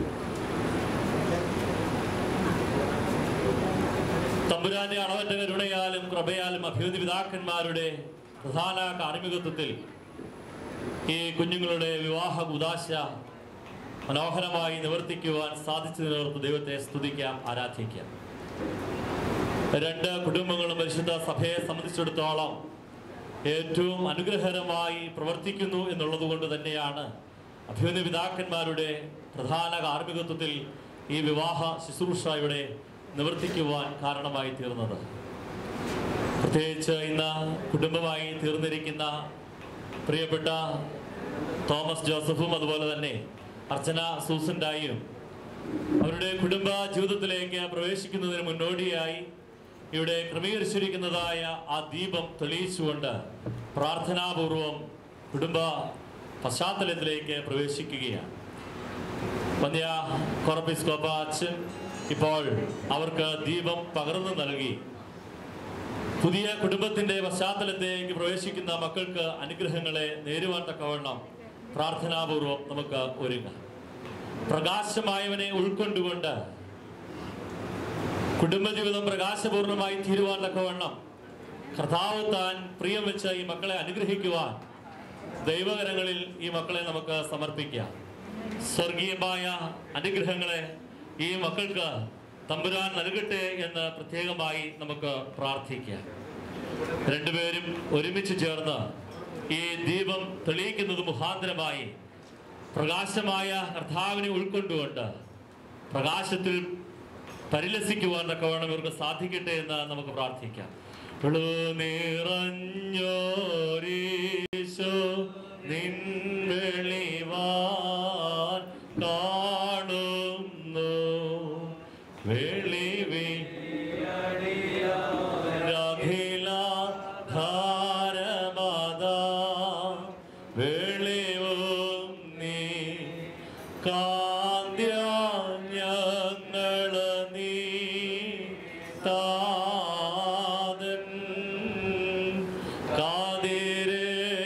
തമ്പുരാന്റെ അളവറ്റ കരുണയാലും കൃപയാലും അഭ്യുതി പിതാക്കന്മാരുടെ പ്രധാന കാർമ്മികത്വത്തിൽ ഈ കുഞ്ഞുങ്ങളുടെ വിവാഹ ഉദാശ മനോഹരമായി നിവർത്തിക്കുവാൻ സാധിച്ചതിനോർത്ത് ദൈവത്തെ സ്തുതിക്കാം ആരാധിക്കാം രണ്ട് കുടുംബങ്ങളും പരിശുദ്ധ സഭയെ സംബന്ധിച്ചിടത്തോളം ഏറ്റവും അനുഗ്രഹകരമായി പ്രവർത്തിക്കുന്നു എന്നുള്ളത് കൊണ്ട് തന്നെയാണ് അഭ്യുന്ന പിതാക്കന്മാരുടെ പ്രധാന കാർമ്മികത്വത്തിൽ ഈ വിവാഹ ശുശ്രൂഷ ഇവിടെ നിവർത്തിക്കുവാൻ കാരണമായി തീർന്നത് പ്രത്യേകിച്ച് ഇന്ന് കുടുംബമായി തീർന്നിരിക്കുന്ന പ്രിയപ്പെട്ട തോമസ് ജോസഫും അതുപോലെ തന്നെ അർച്ചന സൂസൻഡായും അവരുടെ കുടുംബ ജീവിതത്തിലേക്ക് പ്രവേശിക്കുന്നതിന് മുന്നോടിയായി ഇവിടെ ക്രമീകരിച്ചിരിക്കുന്നതായ ആ ദീപം തെളിയിച്ചുകൊണ്ട് പ്രാർത്ഥനാപൂർവം കുടുംബ പശ്ചാത്തലത്തിലേക്ക് പ്രവേശിക്കുകയാണ് വന്യ കൊറപ്പിസ്കോപ്പ അച്ഛൻ ഇപ്പോൾ അവർക്ക് ദീപം പകർന്നു നൽകി പുതിയ കുടുംബത്തിന്റെ പശ്ചാത്തലത്തിലേക്ക് പ്രവേശിക്കുന്ന മക്കൾക്ക് അനുഗ്രഹങ്ങളെ നേരുവാൻ തക്കവണ്ണം പ്രാർത്ഥനാപൂർവം നമുക്ക് ഒരുങ്ങാം പ്രകാശമായവനെ ഉൾക്കൊണ്ടുകൊണ്ട് കുടുംബജീവിതം പ്രകാശപൂർണമായി തീരുവാൻ തക്കവണ്ണം കർത്താവ് താൻ പ്രിയം വെച്ച് ഈ മക്കളെ അനുഗ്രഹിക്കുവാൻ ദൈവകരങ്ങളിൽ ഈ മക്കളെ നമുക്ക് സമർപ്പിക്കാം സ്വർഗീയമായ അനുഗ്രഹങ്ങളെ ഈ മക്കൾക്ക് തമ്പുരാൻ നൽകട്ടെ എന്ന് പ്രത്യേകമായി നമുക്ക് പ്രാർത്ഥിക്കാം രണ്ടുപേരും ഒരുമിച്ച് ചേർന്ന് ഈ ദീപം തെളിയിക്കുന്നത് മുഖാന്തരമായി പ്രകാശമായ കർത്താവിനെ ഉൾക്കൊണ്ടുകൊണ്ട് പ്രകാശത്തിൽ പരിലസിക്കുവാൻ തക്കവണ്ണം ഇവർക്ക് സാധിക്കട്ടെ എന്ന് നമുക്ക് പ്രാർത്ഥിക്കാം നിറഞ്ഞോരീശോ നിൻവെളിവാൻ കാണുന്നു വെളിവി അഖില ധാരമത വെളിവും നീ കാന്ത്യ ഞങ്ങള് നീ താതൻ കാതിരെ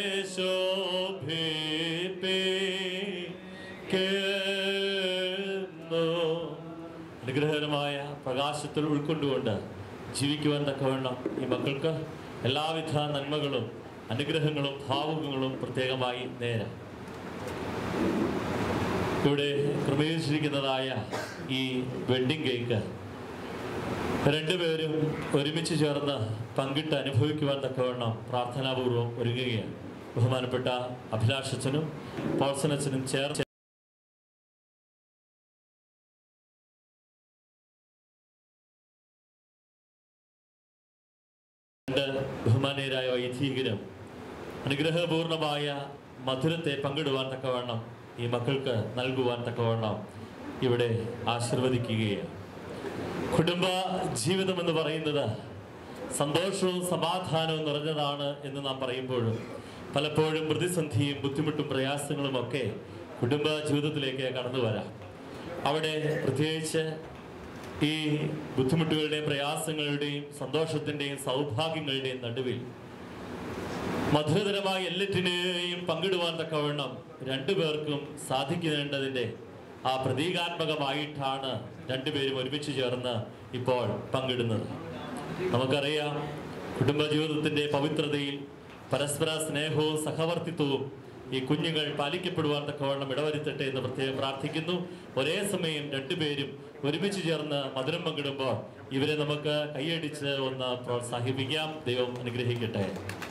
ശോഭിപ്പിക്കുന്നു അനുഗ്രഹകരമായ പ്രകാശത്തിൽ ഉൾക്കൊണ്ടുകൊണ്ട് ജീവിക്കുവാൻ തക്കവണ്ണം ഈ മക്കൾക്ക് എല്ലാവിധ നന്മകളും അനുഗ്രഹങ്ങളും ഭാവുകങ്ങളും പ്രത്യേകമായി നേരാം ഇവിടെ ക്രമീകരിച്ചിരിക്കുന്നതായ ഈ വെഡ്ഡിംഗ് കേക്ക് രണ്ടുപേരും ഒരുമിച്ച് ചേർന്ന് പങ്കിട്ട് അനുഭവിക്കുവാൻ തക്കവണ്ണം പ്രാർത്ഥനാപൂർവം ഒരുങ്ങുകയാണ് ബഹുമാനപ്പെട്ട അഭിലാഷച്ചനും പോൾസനച്ചനും ചേർന്ന് രണ്ട് ബഹുമാനീയരായ വൈദികരും അനുഗ്രഹപൂർണമായ മധുരത്തെ പങ്കിടുവാൻ തക്കവണ്ണം ഈ മക്കൾക്ക് നൽകുവാൻ തക്കവണ്ണം ഇവിടെ ആശീർവദിക്കുകയാണ് കുടുംബ ജീവിതം എന്ന് പറയുന്നത് സന്തോഷവും സമാധാനവും നിറഞ്ഞതാണ് എന്ന് നാം പറയുമ്പോഴും പലപ്പോഴും പ്രതിസന്ധിയും ബുദ്ധിമുട്ടും പ്രയാസങ്ങളും ഒക്കെ കുടുംബ ജീവിതത്തിലേക്ക് കടന്നു വരാം അവിടെ പ്രത്യേകിച്ച് ഈ ബുദ്ധിമുട്ടുകളുടെയും പ്രയാസങ്ങളുടെയും സന്തോഷത്തിൻ്റെയും സൗഭാഗ്യങ്ങളുടെയും നടുവിൽ മധുരതരമായ എല്ലാറ്റിനെയും പങ്കിടുവാൻ തക്കവണ്ണം രണ്ടുപേർക്കും സാധിക്കേണ്ടതിൻ്റെ ആ പ്രതീകാത്മകമായിട്ടാണ് രണ്ടുപേരും ഒരുമിച്ച് ചേർന്ന് ഇപ്പോൾ പങ്കിടുന്നത് നമുക്കറിയാം കുടുംബജീവിതത്തിൻ്റെ പവിത്രതയിൽ പരസ്പര സ്നേഹവും സഹവർത്തിത്വവും ഈ കുഞ്ഞുങ്ങൾ പാലിക്കപ്പെടുവാൻ തക്കവണ്ണം ഇടവരുത്തട്ടെ എന്ന് പ്രത്യേകം പ്രാർത്ഥിക്കുന്നു ഒരേ സമയം രണ്ടുപേരും ഒരുമിച്ച് ചേർന്ന് മധുരം പങ്കിടുമ്പോൾ ഇവരെ നമുക്ക് കൈയടിച്ച് ഒന്ന് പ്രോത്സാഹിപ്പിക്കാം ദൈവം അനുഗ്രഹിക്കട്ടെ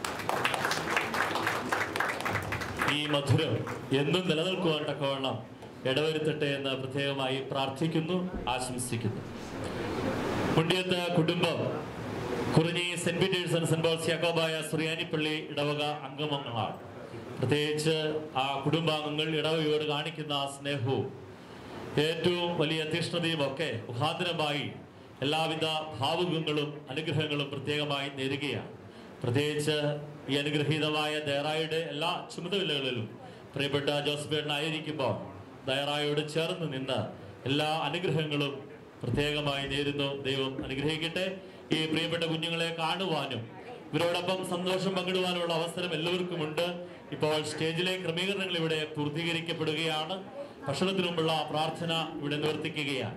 ഈ മധുരം എന്നും നിലനിൽക്കുവാൻ തക്കവണ്ണം ഇടവരുത്തട്ടെ എന്ന് പ്രത്യേകമായി പ്രാർത്ഥിക്കുന്നു ആശംസിക്കുന്നു മുണ്ടിയത്ത് കുടുംബം Kurinji Saint Peter's and Saint Paul's Yakobaya ശ്രീയാനിപ്പള്ളി ഇടവക അംഗമംഗങ്ങളാണ് പ്രത്യേകിച്ച് ആ കുടുംബാംഗങ്ങൾ ഇടവകയോട് കാണിക്കുന്ന ആ സ്നേഹവും ഏറ്റവും വലിയ തീഷ്ണതയും ഒക്കെ മുഖാന്തരമായി എല്ലാവിധ ഭാവുകങ്ങളും അനുഗ്രഹങ്ങളും പ്രത്യേകമായി നേരുകയാണ് പ്രത്യേകിച്ച് ഈ അനുഗ്രഹീതമായ ദയറായുടെ എല്ലാ ചുമതലകളിലും പ്രിയപ്പെട്ട ജോസഫേട്ടൻ ആയിരിക്കുമ്പോൾ ദയറായോട് ചേർന്ന് നിന്ന് എല്ലാ അനുഗ്രഹങ്ങളും പ്രത്യേകമായി നേരുന്നു ദൈവം അനുഗ്രഹിക്കട്ടെ ഈ പ്രിയപ്പെട്ട കുഞ്ഞുങ്ങളെ കാണുവാനും ഇവരോടൊപ്പം സന്തോഷം പങ്കിടുവാനുള്ള അവസരം എല്ലാവർക്കും ഉണ്ട് ഇപ്പോൾ സ്റ്റേജിലെ ക്രമീകരണങ്ങൾ ഇവിടെ പൂർത്തീകരിക്കപ്പെടുകയാണ് ഭക്ഷണത്തിനു മുമ്പുള്ള പ്രാർത്ഥന ഇവിടെ നിവർത്തിക്കുകയാണ്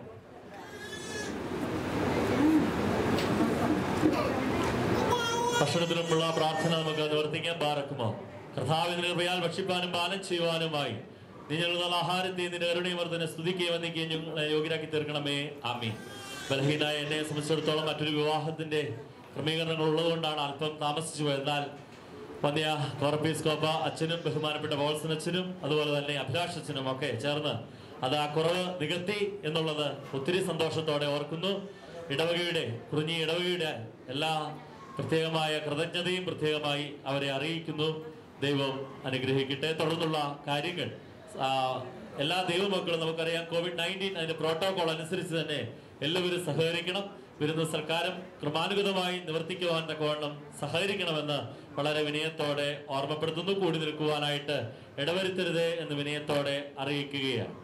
ഭക്ഷണത്തിനു മുമ്പുള്ള പ്രാർത്ഥന നമുക്ക് നിവർത്തിക്കാൻ പാറക്കുമോ കർത്താവിന്റെ കൃപയാൽ ഭക്ഷിപ്പാനും പാനം ചെയ്യുവാനുമായി നീ ഞങ്ങളുടെ ആഹാരത്തെ നിന്റെ കരുണയും വർദ്ധന സ്തുതിക്കുകയും വന്നിക്കുകയും ഞങ്ങളെ യോഗ്യരാക്കി തീർക്കണമേ ആമീ ബലഹീനായ എന്നെ സംബന്ധിച്ചിടത്തോളം മറ്റൊരു വിവാഹത്തിന്റെ ക്രമീകരണങ്ങൾ ഉള്ളതുകൊണ്ടാണ് അല്പം താമസിച്ചു പോയത് എന്നാൽ വന്യ കോർപ്പീസ്കോപ്പ അച്ഛനും ബഹുമാനപ്പെട്ട വോൾസൺ അച്ഛനും അതുപോലെ തന്നെ അഭിലാഷ് അച്ഛനും ഒക്കെ ചേർന്ന് അത് ആ കുറവ് നികത്തി എന്നുള്ളത് ഒത്തിരി സന്തോഷത്തോടെ ഓർക്കുന്നു ഇടവകയുടെ കുറിഞ്ഞി ഇടവകയുടെ എല്ലാ പ്രത്യേകമായ കൃതജ്ഞതയും പ്രത്യേകമായി അവരെ അറിയിക്കുന്നു ദൈവം അനുഗ്രഹിക്കട്ടെ തുടർന്നുള്ള കാര്യങ്ങൾ ആ, എല്ലാ ദൈവമക്കളും നമുക്കറിയാം കോവിഡ് നയൻറ്റീൻ അതിന്റെ പ്രോട്ടോകോൾ അനുസരിച്ച് തന്നെ എല്ലാവരും സഹകരിക്കണം വരുന്ന സർക്കാരും ക്രമാനുഗതമായി നിവർത്തിക്കുവാൻ തക്കവണ്ണം സഹകരിക്കണമെന്ന് വളരെ വിനയത്തോടെ ഓർമ്മപ്പെടുത്തുന്നു കൂടി നിൽക്കുവാനായിട്ട് ഇടവരുത്തരുത് എന്ന് വിനയത്തോടെ അറിയിക്കുകയാണ്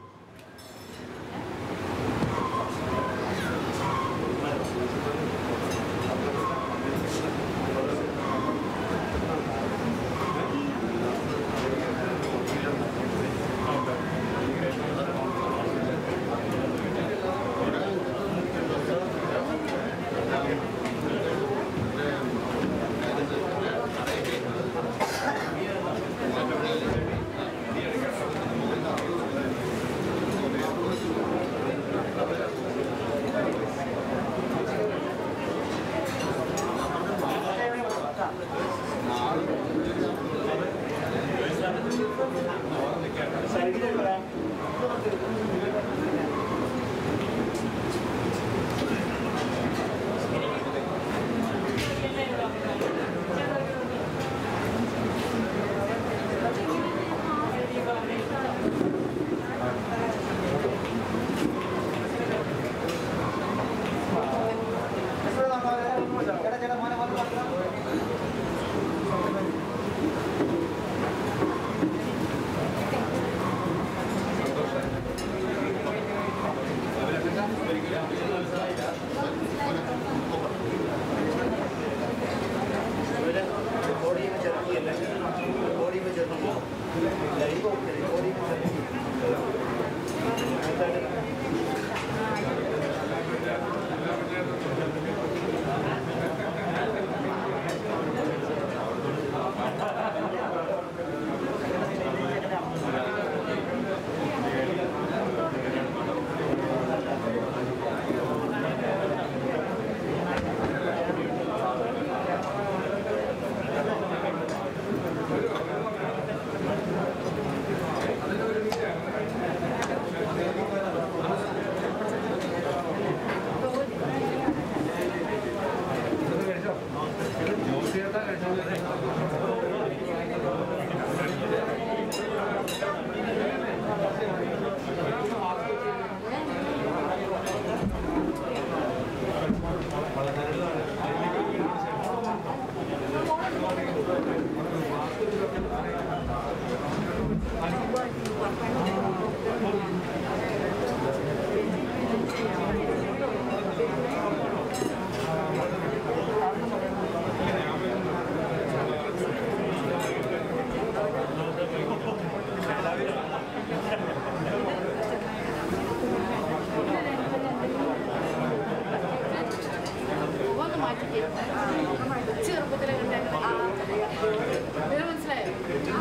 ചെറുപ്പത്തിലെ മനസ്സിലായോ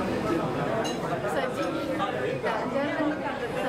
സജി രാജാവിനെ കണ്ടിട്ട്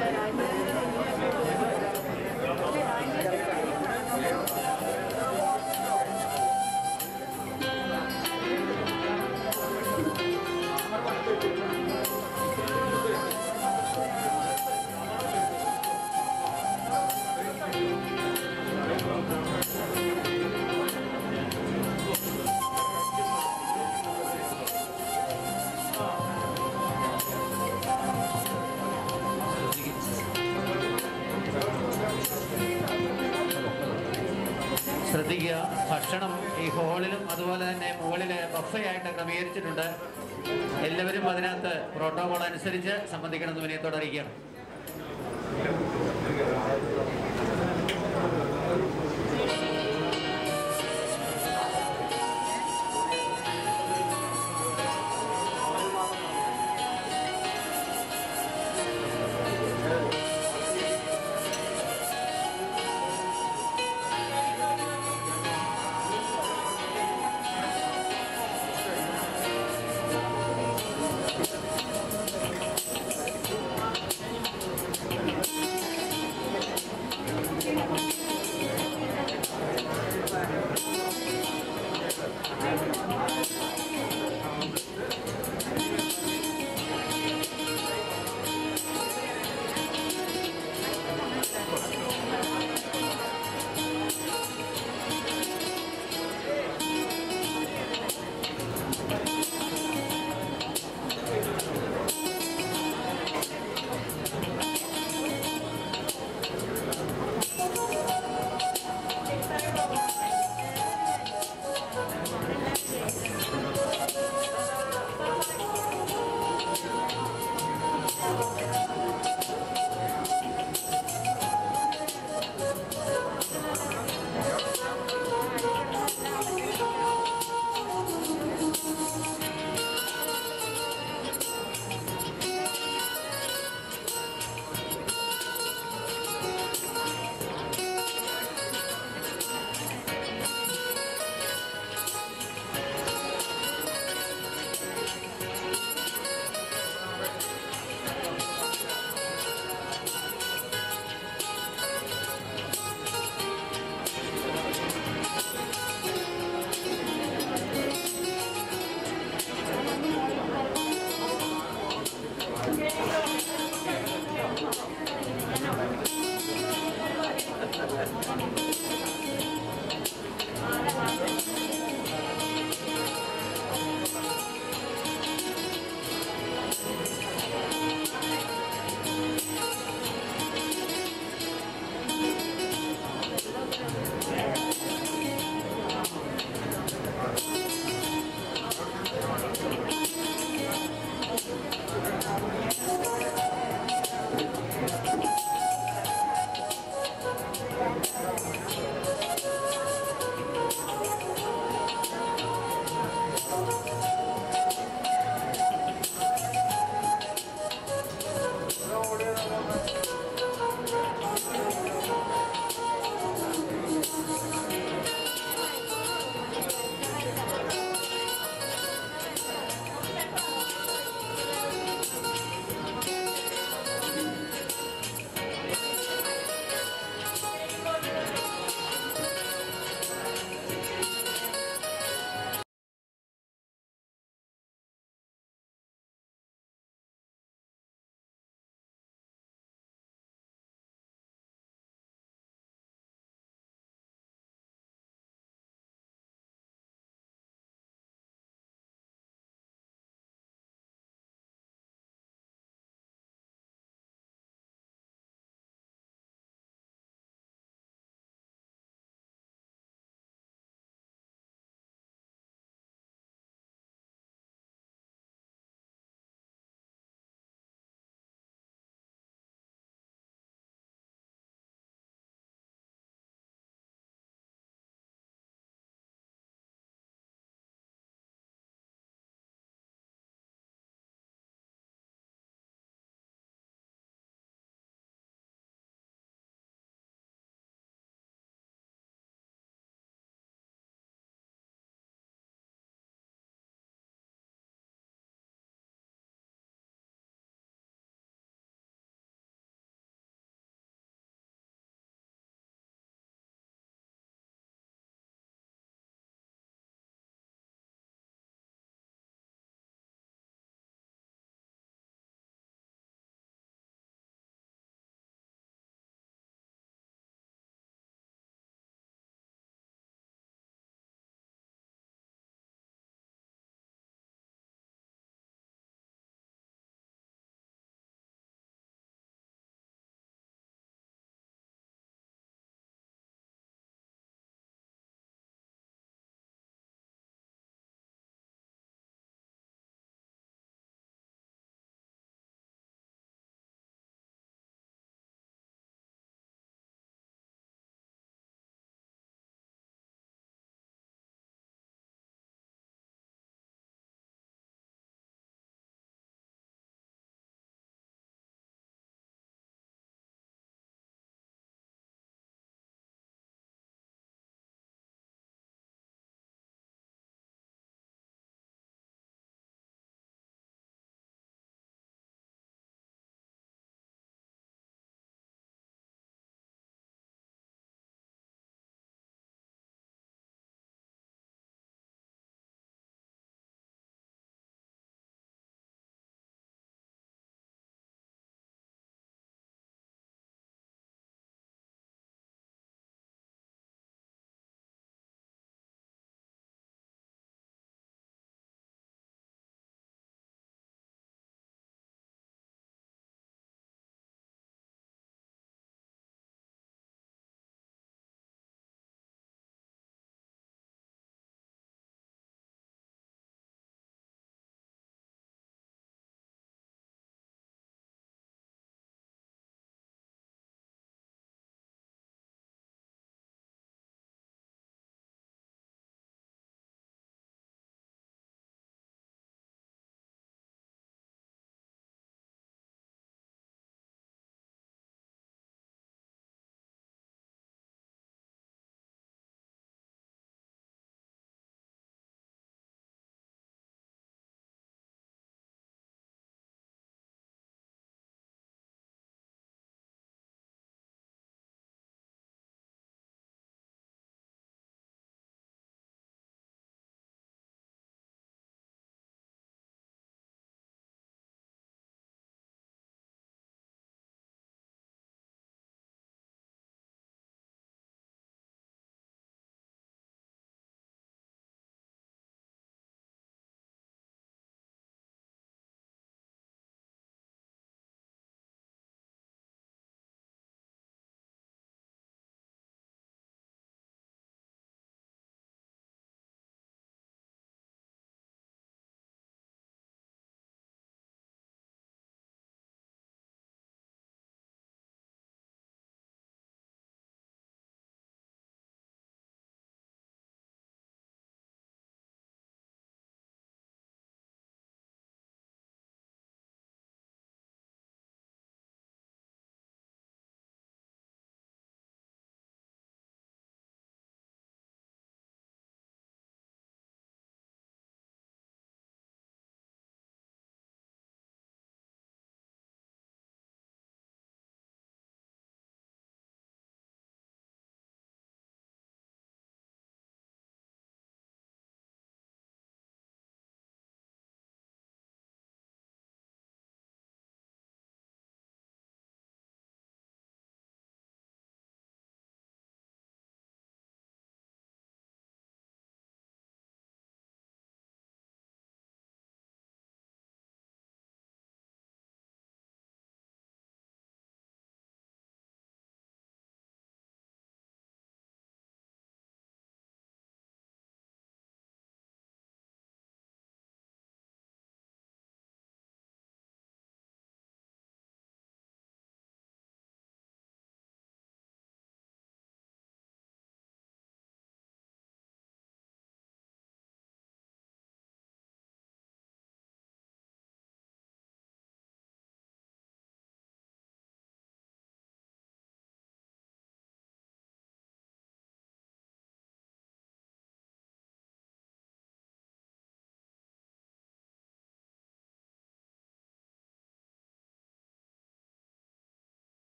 ശ്രദ്ധിക്കുക ഭക്ഷണം ഈ ഹാളിലും അതുപോലെ തന്നെ മുകളിൽ ബഫയായിട്ട് ക്രമീകരിച്ചിട്ടുണ്ട് എല്ലാവരും അതിനകത്ത് പ്രോട്ടോകോൾ അനുസരിച്ച് സംബന്ധിക്കണമെന്ന് വിനയത്തോടെ അറിയിക്കുകയാണ്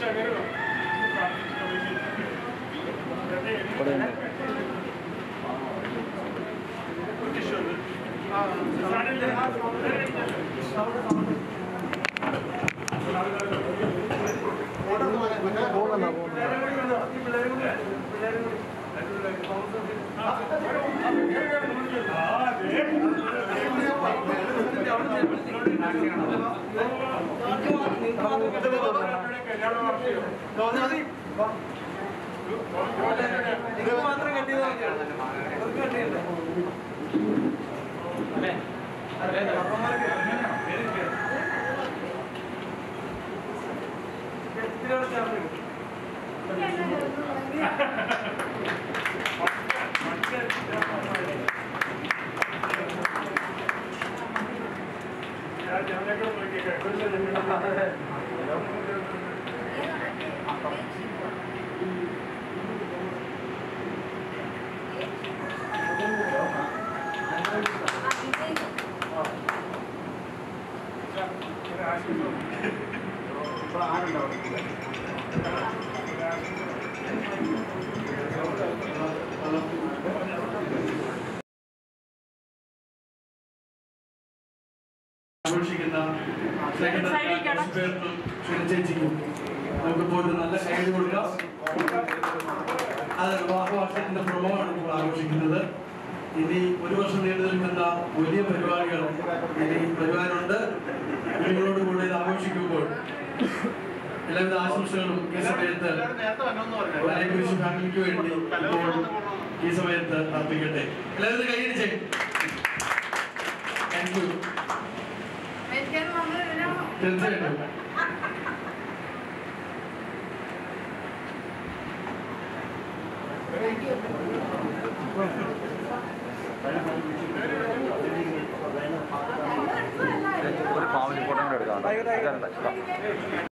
ആഘോഷിക്കുന്ന പേർക്കും ചേച്ചിക്കും നമുക്കിപ്പോൾ ഒരു നല്ല കൈയ്യടി കൊടുക്കാം അത് വിവാഹവാർഷത്തിന്റെ പ്രമോമാണ് ഇപ്പോൾ ആഘോഷിക്കുന്നത് ഇനി ഒരു വർഷം നീണ്ടു നിൽക്കുന്ന വലിയ പരിപാടികൾ ഇനി വരുവാനുണ്ട് നിങ്ങളോട് കൂടെ ഇത് ആഘോഷിക്കുമ്പോൾ എല്ലാവിധ ആശംസകളും ഈ സമയത്ത് വലയകുരിശ് ഫാമിലിക്ക് വേണ്ടി ഇപ്പോൾ ഈ സമയത്ത് അർപ്പിക്കട്ടെ എല്ലാവരും കൈയടിച്ചേ താങ്ക് യു തീർച്ചയായിട്ടും ഒരു ഫാമിലി ഫോട്ടോ കൂടെ എടുക്കാം